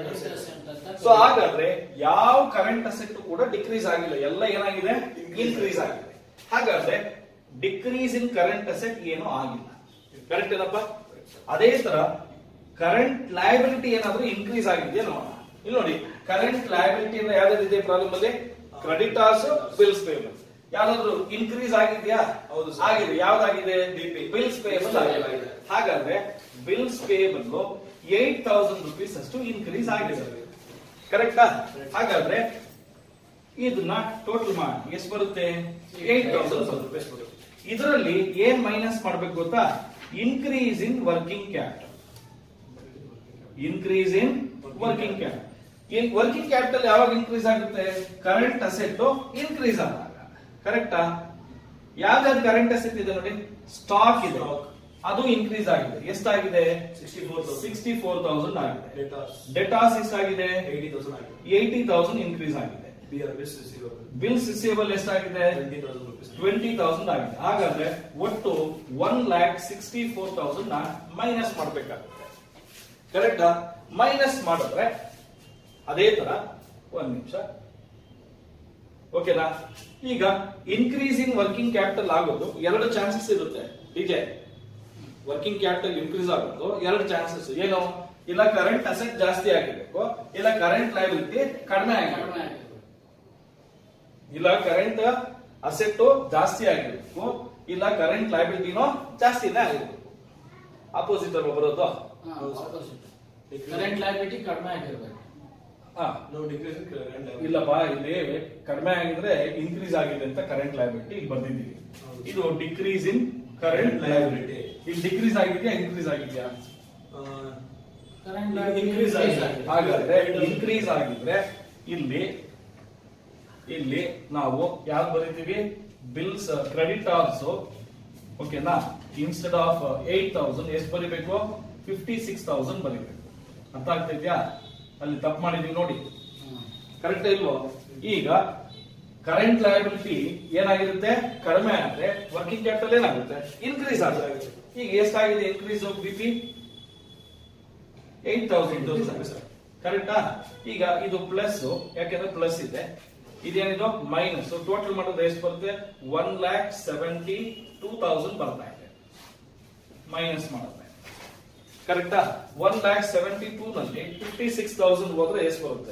ಸೊ ಹಾಗಾದ್ರೆ ಯಾವ ಕರೆಂಟ್ ಅಸೆಟ್ ಕೂಡ ಡಿಕ್ರೀಸ್ ಆಗಿಲ್ಲ ಎಲ್ಲ ಏನಾಗಿದೆ ಇನ್ಕ್ರೀಸ್ ಆಗಿದೆ ಹಾಗಾದ್ರೆ ಡಿಕ್ರೀಸ್ ಇನ್ ಕರೆಂಟ್ ಅಸೆಟ್ ಏನೂ ಆಗಿಲ್ಲ ಕರೆಕ್ಟ್ ಏನಪ್ಪ ಅದೇ ತರ ಕರೆಂಟ್ ಲಯಬಿಲಿಟಿ ಏನಾದ್ರೂ ಇನ್ಕ್ರೀಸ್ ಆಗಿದೆಯಾ ನೋಡೋಣ ಇಲ್ಲಿ ನೋಡಿ ಕರೆಂಟ್ ಲಯಬಿಲಿಟಿ ಅಂದ್ರೆ ಯಾವ್ದಾದ್ರು ಪ್ರಾಬ್ಲಮ್ ಅಲ್ಲಿ ಕ್ರೆಡಿಟಾರ್ಸ್ ಬಿಲ್ಸ್ ಪೇಬಲ್ ಯಾವ್ದಾದ್ರು ಇನ್ಕ್ರೀಸ್ ಆಗಿದೆಯಾ ಹೌದು sir. ಆಗಿದೆ ಯಾವ್ದಾಗಿದೆ ಬಿಲ್ಸ್ ಪೇಬಲ್ Bills ಆಗಿದೆ ಆಗಿದೆ. ಹಾಗಾದ್ರೆ bills payable eight thousand rupees ಅಷ್ಟು ಇನ್ಕ್ರೀಸ್ ಆಗಿದೆ ಕರೆಕ್ಟಾ ಹಾಗಾದ್ರೆ ಇದನ್ನ ಟೋಟಲ್ ಮಾಡಿ ಎಷ್ಟು ಬರುತ್ತೆ ಏಟ್ ತೌಸಂಡ್ ರುಪೀಸ್ ಬರುತ್ತೆ ಇದರಲ್ಲಿ ಏನ್ ಮೈನಸ್ ಮಾಡ್ಬೇಕು ಗೊತ್ತಾ increase in working capital increase in working capital in working capital ಯಾವಾಗ ಇನ್ಕ್ರೀಸ್ ಆಗುತ್ತೆ ಕರೆಂಟ್ ಅಸೆಟ್ ಇನ್ಕ್ರೀಸ್ ಆದಾಗ ಕರೆಕ್ಟಾ ಯಾವ್ದಾದ್ರು ಕರೆಂಟ್ ಅಸೆಟ್ ಇದೆ ನೋಡಿ ಸ್ಟಾಕ್ ಇದೆ Stock. ಅದು ಇನ್ಕ್ರೀಸ್ ಆಗಿದೆ ಎಷ್ಟಾಗಿದೆ 64,000. ಸಿಕ್ಸ್ಟಿ ಫೋರ್ ತೌಸಂಡ್ ಆಗಿದೆ Debtors. ಡೆಟಾಸ್ ಎಷ್ಟಾಗಿದೆ 80,000 ಆಗಿದೆ. ಏಯ್ಟಿ ತೌಸಂಡ್ ಇನ್ಕ್ರೀಸ್ ಆಗಿದೆ BR bills receivable. Bills receivable ಎಷ್ಟಾಗಿದೆ 20,000 rupees. ಟ್ವೆಂಟಿ ತೌಸಂಡ್ ಆಗಿದೆ ಹಾಗಾದ್ರೆ ಒಟ್ಟು one lakh sixty four thousand ನ ಮೈನಸ್ ಮಾಡ್ಬೇಕಾಗುತ್ತೆ ಕರೆಕ್ಟಾ ಮೈನಸ್ ಮಾಡಿದ್ರೆ ಅದೇ ತರ ಒಂದ್ ನಿಮಿಷ ಓಕೆನಾ ಈಗ ಇನ್ಕ್ರೀಸ್ ಇನ್ ವರ್ಕಿಂಗ್ ಕ್ಯಾಪಿಟಲ್ ಆಗೋದು ಎರಡು ಚಾನ್ಸಸ್ ಇರುತ್ತೆ ಡಿಜೆ ವರ್ಕಿಂಗ್ ಕ್ಯಾಪಿಟಲ್ ಇನ್ಕ್ರೀಸ್ ಆಗೋದು ಎರಡು ಚಾನ್ಸಸ್ ಏನು ಇಲ್ಲ ಕರೆಂಟ್ ಅಸೆಟ್ ಜಾಸ್ತಿ ಆಗಿರ್ಬೇಕು ಇಲ್ಲ ಕರೆಂಟ್ ಲೈಬಿಲಿಟಿ ಕಡಿಮೆ ಆಗಿರ್ಬೇಕು ಇಲ್ಲ ಕರೆಂಟ್ ಅಸೆಟ್ ಜಾಸ್ತಿ ಆಗಿರ್ಬೇಕು ಇಲ್ಲ ಕರೆಂಟ್ ಲೈಬಿಲಿಟಿನೋ ಜಾಸ್ತಿನೇ ಆಗಿರ್ಬೇಕು ಅಪೋಸಿಟ್ ಅಲ್ವಾ ಬರೋದು ಕರೆಂಟ್ ಲೈಬಿಲಿಟಿ ಕಡಿಮೆ ಆಗಿರ್ಬೇಕು ಹಾ No decrease in current liability. ಇಲ್ಲಪ್ಪ ಇಲ್ಲಿ ಕಡಿಮೆ ಆಗಿದ್ರೆ ಇನ್ಕ್ರೀಸ್ ಆಗಿದೆ ಅಂತ ಕರೆಂಟ್ ಲೈಬಿಲಿಟಿ ಇಲ್ಲಿ ಬರ್ದಿದ್ದೀವಿ ಹೌದು. ಇದು ಡಿಕ್ರೀಸ್ ಇನ್ ಕರೆಂಟ್ ಲೈಬಿಲಿಟಿ ಇಲ್ಲಿ ಡಿಕ್ರೀಸ್ ಆಗಿದೆಯಾ ಇನ್ಕ್ರೀಸ್ ಆಗಿದೆಯಾ Uh, ಕರೆಂಟ್ ಇದು ಲೈಬಿಲಿಟಿ increase ಆಗಿದೆ. ಹಾಗಾದ್ರೆ ಇನ್ಕ್ರೀಸ್ ಆಗಿದ್ರೆ ಇಲ್ಲಿ ಇಲ್ಲಿ ನಾವು ಯಾವ್ದು ಬರೀತೀವಿ ಬಿಲ್ಸ್ ಕ್ರೆಡಿಟ್ ಆಲ್ಸೋ ಓಕೆನಾ ಇನ್ಸ್ಟೆಡ್ ಆಫ್ ಏಟ್ ತೌಸಂಡ್ ಎಷ್ಟು ಬರಿಬೇಕು ಫಿಫ್ಟಿ ಸಿಕ್ಸ್ ತೌಸಂಡ್ ಬರಿಬೇಕು ಅರ್ಥ ಆಗ್ತಿದ್ಯಾ ಅಲ್ಲಿ ತಪ್ಪು ಮಾಡಿದೀವಿ ನೋಡಿ ಕರೆಕ್ಟ್ ಇಲ್ವೋ ಈಗ ಕರೆಂಟ್ ಲಯಬಿಲಿಟಿ ಏನಾಗಿರುತ್ತೆ ಕಡಿಮೆ ಆದ್ರೆ ವರ್ಕಿಂಗ್ ಕ್ಯಾಪಿಟಲ್ ಏನಾಗುತ್ತೆ ಇನ್ಕ್ರೀಸ್ ಆಗುತ್ತೆ ಈಗ ಎಷ್ಟಾಗಿದೆ increase B P eight thousand ಕರೆಕ್ಟಾ ಈಗ ಇದು ಪ್ಲಸ್ ಯಾಕೆಂದ್ರೆ ಪ್ಲಸ್ ಇದೆ ಇದೇನಿದು ಮೈನಸ್ ಟೋಟಲ್ ಮಾಡಿದ್ರೆ ಎಷ್ಟು ಬರುತ್ತೆ one lakh seventy two thousand ಬರ್ತಾ ಇದೆ ಮೈನಸ್ ಮಾಡಿದ್ರೆ ಕರೆಕ್ಟಾ ಒನ್ ಲ್ಯಾಕ್ ಸೆವೆಂಟಿ ಟೂ ನಲ್ಲಿ ಫಿಫ್ಟಿ ಸಿಕ್ಸ್ ತೌಸಂಡ್ ಹೋದ್ರೆ ಎಷ್ಟು ಬರುತ್ತೆ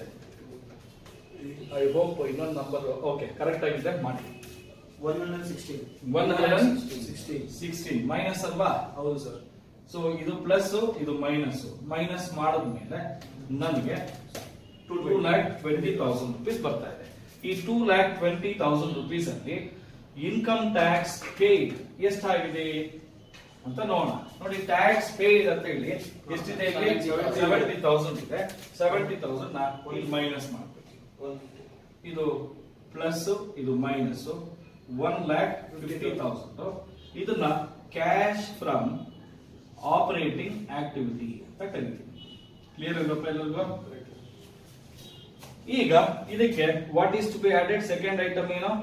ಐ ಹೋಪ್ ಇನ್ನೊಂದು ನಂಬರ್ ಓಕೆ ಕರೆಕ್ಟ್ ಆಗಿದೆ ಮಾಡಿ 116. One hundred 16. ಸಿಕ್ಸ್ಟೀನ್ ಮೈನಸ್ ಅಲ್ವಾ ಹೌದು ಸರ್ ಸೊ ಇದು ಪ್ಲಸ್ ಇದು ಮೈನಸ್ ಮೈನಸ್ ಮಾಡಿದ್ಮೇಲೆ ನನಗೆ two lakh twenty thousand rupees ಬರ್ತಾ ಇದೆ ಈ two lakh twenty thousand rupees ಅಲ್ಲಿ ಇನ್ಕಮ್ ಟ್ಯಾಕ್ಸ್ ಪೇಡ್ ಎಷ್ಟಾಗಿದೆ ಅಂತ ನೋಡೋಣ ನೋಡಿ ಟ್ಯಾಕ್ಸ್ ಪೇಡ್ ಅಂತ ಹೇಳಿ ಎಷ್ಟಿದೆ ಇಲ್ಲಿ ಸೆವೆಂಟಿ ತೌಸಂಡ್ ಇದೆ ಸೆವೆಂಟಿ ತೌಸಂಡ್ ನಾ ಇಲ್ಲಿ ಮೈನಸ್ ಮಾಡ್ಬೇಕು ಇದು ಪ್ಲಸ್ ಇದು minus one lakh fifty thousand ಇದನ್ನ ಕ್ಯಾಶ್ ಫ್ರಮ್ ಆಪರೇಟಿಂಗ್ ಆಕ್ಟಿವಿಟಿ ಅಂತ ಕರಿತೀವಿ ಕ್ಲಿಯರ್ ಇಲ್ಲಪ್ಪ ಎಲ್ಲರಿಗೂ ಈಗ ಇದಕ್ಕೆ what is to be added second item ಏನು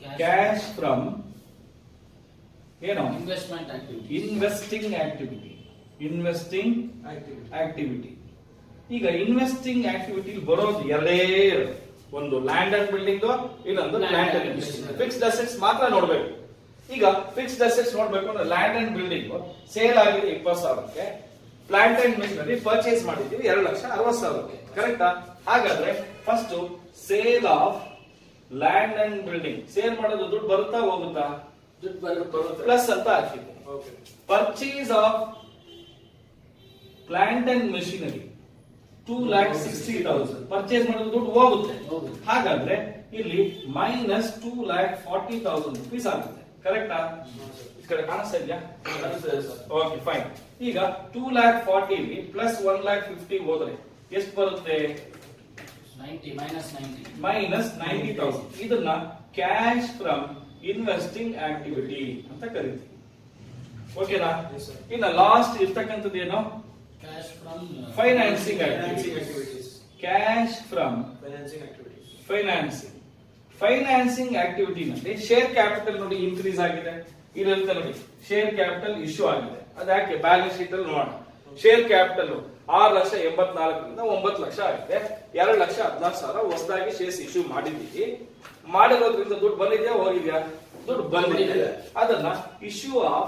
ಕ್ಯಾಶ್ ಫ್ರಮ್ ಏನು investment activity investing activity investing Activity. Activity ಈಗ ಇನ್ವೆಸ್ಟಿಂಗ್ ಆಕ್ಟಿವಿಟಿ ಬರೋದು ಎರಡೇ ಎರಡು ಒಂದು ಲ್ಯಾಂಡ್ ಅಂಡ್ ಬಿಲ್ಡಿಂಗ್ ಇನ್ನೊಂದು Land land and and building. Fixed assets ಮಾತ್ರ ನೋಡ್ಬೇಕು ಈಗ ಫಿಕ್ಸ್ಡ್ ಅಸೆಟ್ಸ್ ನೋಡ್ಬೇಕು ಅಂದ್ರೆ ಲ್ಯಾಂಡ್ ಅಂಡ್ ಬಿಲ್ಡಿಂಗ್ ಸೇಲ್ ಆಗಿದೆ ಇಪ್ಪತ್ತು ಸಾವಿರಕ್ಕೆ ಪ್ಲಾಂಟ್ ಅಂಡ್ ಮಿಷನರಿ ಪರ್ಚೇಸ್ ಮಾಡಿದ್ದೀವಿ ಎರಡು ಲಕ್ಷ ಅರವತ್ತು ಸಾವಿರಕ್ಕೆ ಕರೆಕ್ಟಾ ಹಾಗಾದ್ರೆ first sale of land and building sale ಮಾಡೋದು ದುಡ್ಡು ಬರುತ್ತಾ ಹೋಗುತ್ತಾ ದುಡ್ಡು ಬರುತ್ತೆ ಪ್ಲಸ್ ಅಂತ ಹಾಕಿದ್ದೆ Okay. Purchase of plant and machinery two lakh sixty thousand purchase ಮಾಡೋದು ದುಡ್ಡು ಹೋಗುತ್ತೆ ಹೋಗುತ್ತೆ. ಹಾಗಾದ್ರೆ ಇಲ್ಲಿ minus two lakh forty thousand rupees ಆಗುತ್ತೆ ಕರೆಕ್ಟಾ ಈ ಕಡೆ ಕಾಣಿಸ್ತಾ ಇದೆಯಾ ಕಾಣಿಸ್ತಾ ಇದೆ, sir. ಓಕೆ ಫೈನ್ ಈಗ two lakh forty plus one lakh fifty ಹೋದ್ರೆ ಎಷ್ಟು ಬರುತ್ತೆ ninety minus ninety minus ninety thousand ಇದನ್ನ ಕ್ಯಾಶ್ ಫ್ರಮ್ ಇನ್ವೆಸ್ಟಿಂಗ್ ಆಕ್ಟಿವಿಟಿ ಅಂತ ಕರಿತೀವಿ ಓಕೆನಾ Yes, sir. ಇನ್ನ ಲಾಸ್ಟ್ ಇರ್ತಕ್ಕಂಥದ್ದು ಏನು cash from financing Financing activities activities. Cash from Financing activities. Financing financing activity ನಲ್ಲಿ ಶೇರ್ ಕ್ಯಾಪಿಟಲ್ ನೋಡಿ ಇನ್ಕ್ರೀಸ್ ಆಗಿದೆ ಇರುತ್ತೆ ನೋಡಿ ಶೇರ್ ಕ್ಯಾಪಿಟಲ್ ಇಶ್ಯೂ ಆಗಿದೆ ಅದ್ಯಾಕೆ ಬ್ಯಾಲೆನ್ಸ್ ಶೀಟ್ ಅಲ್ಲಿ ನೋಡೋಣ ಶೇರ್ ಕ್ಯಾಪಿಟಲ್ ಆರು ಲಕ್ಷ ಎಂಬತ್ನಾಲ್ಕರಿಂದ ಒಂಬತ್ತು ಲಕ್ಷ ಆಗಿದೆ ಎರಡು ಲಕ್ಷ ಹದಿನಾಲ್ಕು ಸಾವಿರ ಹೊಸದಾಗಿ ಶೇರ್ಸ್ ಇಶ್ಯೂ ಮಾಡಿದ್ದೀವಿ ಮಾಡಿರೋದ್ರಿಂದ ದುಡ್ಡು ಬಂದಿದ್ಯಾ ಹೋಗಿದ್ಯಾ ದುಡ್ಡು ಬಂದಿದೆ ಬಂದಿದೆ. ಅದನ್ನ issue of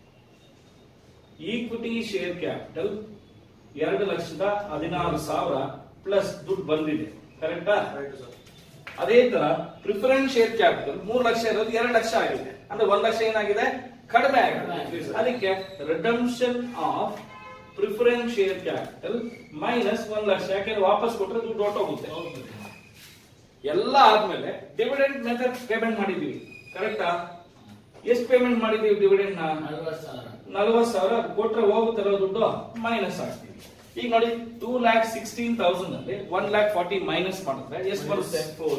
equity share capital ಎರಡು ಲಕ್ಷದ ಹದಿನಾರು ಸಾವಿರ ಪ್ಲಸ್ ದುಡ್ಡು ಬಂದಿದೆ ಕರೆಕ್ಟಾ Right, sir. ಅದೇ ತರ ಪ್ರಿಫರೆನ್ಸ್ ಶೇರ್ ಕ್ಯಾಪಿಟಲ್ ಮೂರು ಲಕ್ಷ ಇರೋದು ಎರಡು ಲಕ್ಷ ಆಗಿದೆ ಅಂದ್ರೆ ಒಂದ್ ಲಕ್ಷ ಏನಾಗಿದೆ ಕಡಿಮೆ ಆಗಿದೆ ಕಡಿಮೆ. ಅದಕ್ಕೆ redemption of preference share capital minus ಒಂದ್ ಲಕ್ಷ ಯಾಕೆಂದ್ರೆ ವಾಪಸ್ ಕೊಟ್ರೆ ದುಡ್ಡು ಹೊರಟೋಗುತ್ತೆ ಎಲ್ಲ ಆದ್ಮೇಲೆ ಡಿವಿಡೆಂಡ್ ಮೆಥಡ್ ಪೇಮೆಂಟ್ ಮಾಡಿದೀವಿ ಕರೆಕ್ಟಾ ಎಷ್ಟು ಪೇಮೆಂಟ್ ಮಾಡಿದೀವಿ ಡಿವಿಡೆಂಡ್ ನ ನಲ್ವತ್ತು ಸಾವಿರ ನಲವತ್ತು ಸಾವಿರ ಕೊಟ್ರೆ ಹೋಗುತ್ತಲ್ಲ ದುಡ್ಡು ಮೈನಸ್ ಆಗ್ತೀವಿ ಈಗ ನೋಡಿ ಟೂ ಲ್ಯಾಕ್ ಸಿಕ್ಸ್ಟೀನ್ ತೌಸಂಡ್ ಅಲ್ಲಿ ಒನ್ ಲ್ಯಾಕ್ ಫಾರ್ಟಿ ಮೈನಸ್ ಮಾಡಿದ್ರೆ ಎಷ್ಟು ಬರುತ್ತೆ Four.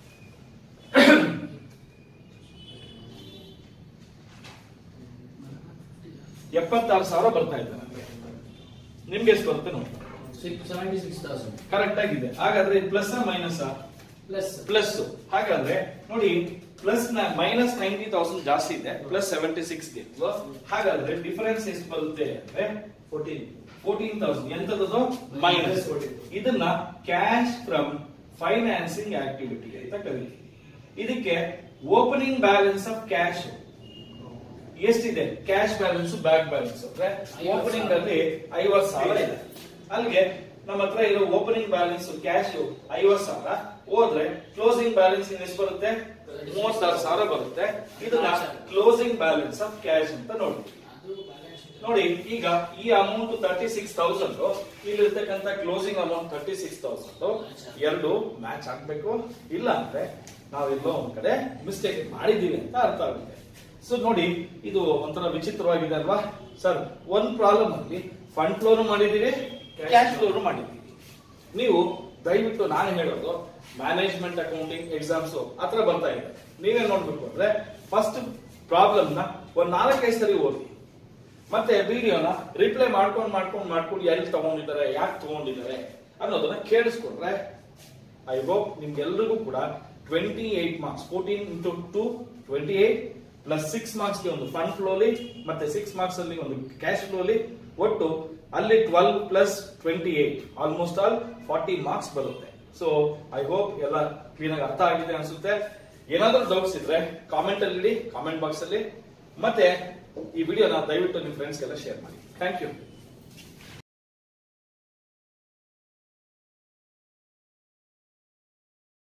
ಎಪ್ಪತ್ತಾರು ಸಾವಿರ ಬರ್ತಾ ಇದೆ ನಮ್ಗೆ ನಿಮ್ಗೆ ಎಷ್ಟು ಬರುತ್ತೆ ನೋಡಿ six seventy six thousand correct ಆಗಿದೆ ಹಾಗಾದ್ರೆ ಇದು ಪ್ಲಸ್ ಮೈನಸ್ ಪ್ಲಸ್ ಪ್ಲಸ್ ಹಾಗಾದ್ರೆ ನೋಡಿ ಪ್ಲಸ್ ನ ಮೈನಸ್ ನೈಂಟಿ ತೌಸಂಡ್ ಜಾಸ್ತಿ ಇದೆ ಪ್ಲಸ್ ಸೆವೆಂಟಿ ಸಿಕ್ಸ್ ಹಾಗಾದ್ರೆ ಡಿಫರೆನ್ಸ್ ಎಷ್ಟು ಬರುತ್ತೆ ಅಂದ್ರೆ Fourteen. ಫೋರ್ಟೀನ್ ತೌಸಂಡ್ ಎಂತದ್ದು ಮೈನಸ್ 14. ಇದನ್ನ ಕ್ಯಾಶ್ ಫ್ರಮ್ ಫೈನಾನ್ಸಿಂಗ್ ಆಕ್ಟಿವಿಟಿ ಅಂತ ಕರೀತೀವಿ ಇದಕ್ಕೆ ಓಪನಿಂಗ್ ಬ್ಯಾಲೆನ್ಸ್ ಆಫ್ ಕ್ಯಾಶ್ ಎಷ್ಟಿದೆ ಕ್ಯಾಶ್ ಬ್ಯಾಲೆನ್ಸ್ ಬ್ಯಾಂಕ್ ಬ್ಯಾಲೆನ್ಸ್ ಅಂದ್ರೆ ಐವತ್ತು ಓಪನಿಂಗ್ ಸಾವಿರ. ಅಲ್ಲಿ ಐವತ್ ಸಾವಿರ ಇದೆ ಅಲ್ಲಿಗೆ ನಮ್ಮ ಹತ್ರ ಇರೋ ಓಪನಿಂಗ್ ಬ್ಯಾಲೆನ್ಸ್ ಕ್ಯಾಶ್ ಐವತ್ ಸಾವಿರ ಹೋದ್ರೆ ಕ್ಲೋಸಿಂಗ್ ಬ್ಯಾಲೆನ್ಸ್ ಎಷ್ಟು ಬರುತ್ತೆ ಮೂವತ್ತಾರು ಸಾವಿರ ಬರುತ್ತೆ ಇದನ್ನ ಕ್ಲೋಸಿಂಗ್ ಬ್ಯಾಲೆನ್ಸ್ ಆಫ್ ಕ್ಯಾಶ್ ಅಂತ ನೋಡಿ ಅದು ಬ್ಯಾಲೆನ್ಸ್ ಶೀಟ್ ನೋಡಿ ಈಗ ಈ ಅಮೌಂಟ್ ತರ್ಟಿ ಸಿಕ್ಸ್ ತೌಸಂಡ್ ಇಲ್ಲಿರ್ತಕ್ಕಂಥ closing amount thirty six thousand ಎರಡು ಮ್ಯಾಚ್ ಆಗ್ಬೇಕು ಇಲ್ಲ ಅಂದ್ರೆ ನಾವೆಲ್ಲೋ ಒಂದ್ ಕಡೆ ಮಿಸ್ಟೇಕ್ ಮಾಡಿದೀವಿ ಅಂತ ಅರ್ಥ ಆಗುತ್ತೆ ಸೊ ನೋಡಿ ಇದು ಒಂಥರ ವಿಚಿತ್ರವಾಗಿದೆ ಅಲ್ವಾ ಸರ್ ಒಂದ್ ಪ್ರಾಬ್ಲಮ್ ಅಲ್ಲಿ ಫಂಡ್ ಫ್ಲೋನು ಮಾಡಿದೀವಿ ಕ್ಯಾಶ್ ಫ್ಲೋನು ಮಾಡಿದೀವಿ ನೀವು ದಯವಿಟ್ಟು ನಾನು ಹೇಳೋದು ಮ್ಯಾನೇಜ್ಮೆಂಟ್ ಅಕೌಂಟಿಂಗ್ ಎಕ್ಸಾಮ್ಸ್ ಹತ್ರ ಬರ್ತಾ ಇದೆ ನೀವೇ ನೋಡ್ಬೇಕು ಅಂದ್ರೆ ಫಸ್ಟ್ ಪ್ರಾಬ್ಲಮ್ ನ ಒಂದ್ ನಾಲ್ಕೈದು ಸರಿ ಓದಿ ಮತ್ತೆ ವಿಡಿಯೋನ ರಿಪ್ಲೈ ಮಾಡ್ಕೊಂಡು ಮಾಡ್ಕೊಂಡು ಮಾಡ್ಕೊಂಡು ಎಲ್ಲಿ ತಗೊಂಡಿದ್ದಾರೆ ಯಾಕೆ ತಗೊಂಡಿದ್ದಾರೆ ಅನ್ನೋದನ್ನ ಕೇಳಿಸ್ಕೊಂಡ್ರೆ ಐ ಹೋಪ್ ನಿಮ್ಗೆಲ್ರಿಗೂ ಕೂಡ twenty eight marks fourteen into two twenty eight plus six marks ಗೆ ಒಂದು ಫಂಡ್ ಫ್ಲೋಲಿ ಮತ್ತೆ ಸಿಕ್ಸ್ ಮಾರ್ಕ್ಸ್ ಅಲ್ಲಿ ಒಂದು ಕ್ಯಾಶ್ ಫ್ಲೋಲಿ ಒಟ್ಟು ಅಲ್ಲಿ twelve plus twenty eight almost all forty marks ಬರುತ್ತೆ ಸೊ ಐ ಹೋಪ್ ಎಲ್ಲ ಕ್ಲೀನ್ ಆಗಿ ಅರ್ಥ ಆಗಿದೆ ಅನ್ಸುತ್ತೆ ಏನಾದ್ರೂ ಡೌಟ್ಸ್ ಇದ್ರೆ ಕಾಮೆಂಟ್ ಅಲ್ಲಿ ಕಾಮೆಂಟ್ ಬಾಕ್ಸ್ ಅಲ್ಲಿ ಮತ್ತೆ ಈ ವಿಡಿಯೋನ ದಯವಿಟ್ಟು ನಿಮ್ಮ ಫ್ರೆಂಡ್ಸ್ಗೆಲ್ಲ ಶೇರ್ ಮಾಡಿ ಥ್ಯಾಂಕ್ ಯು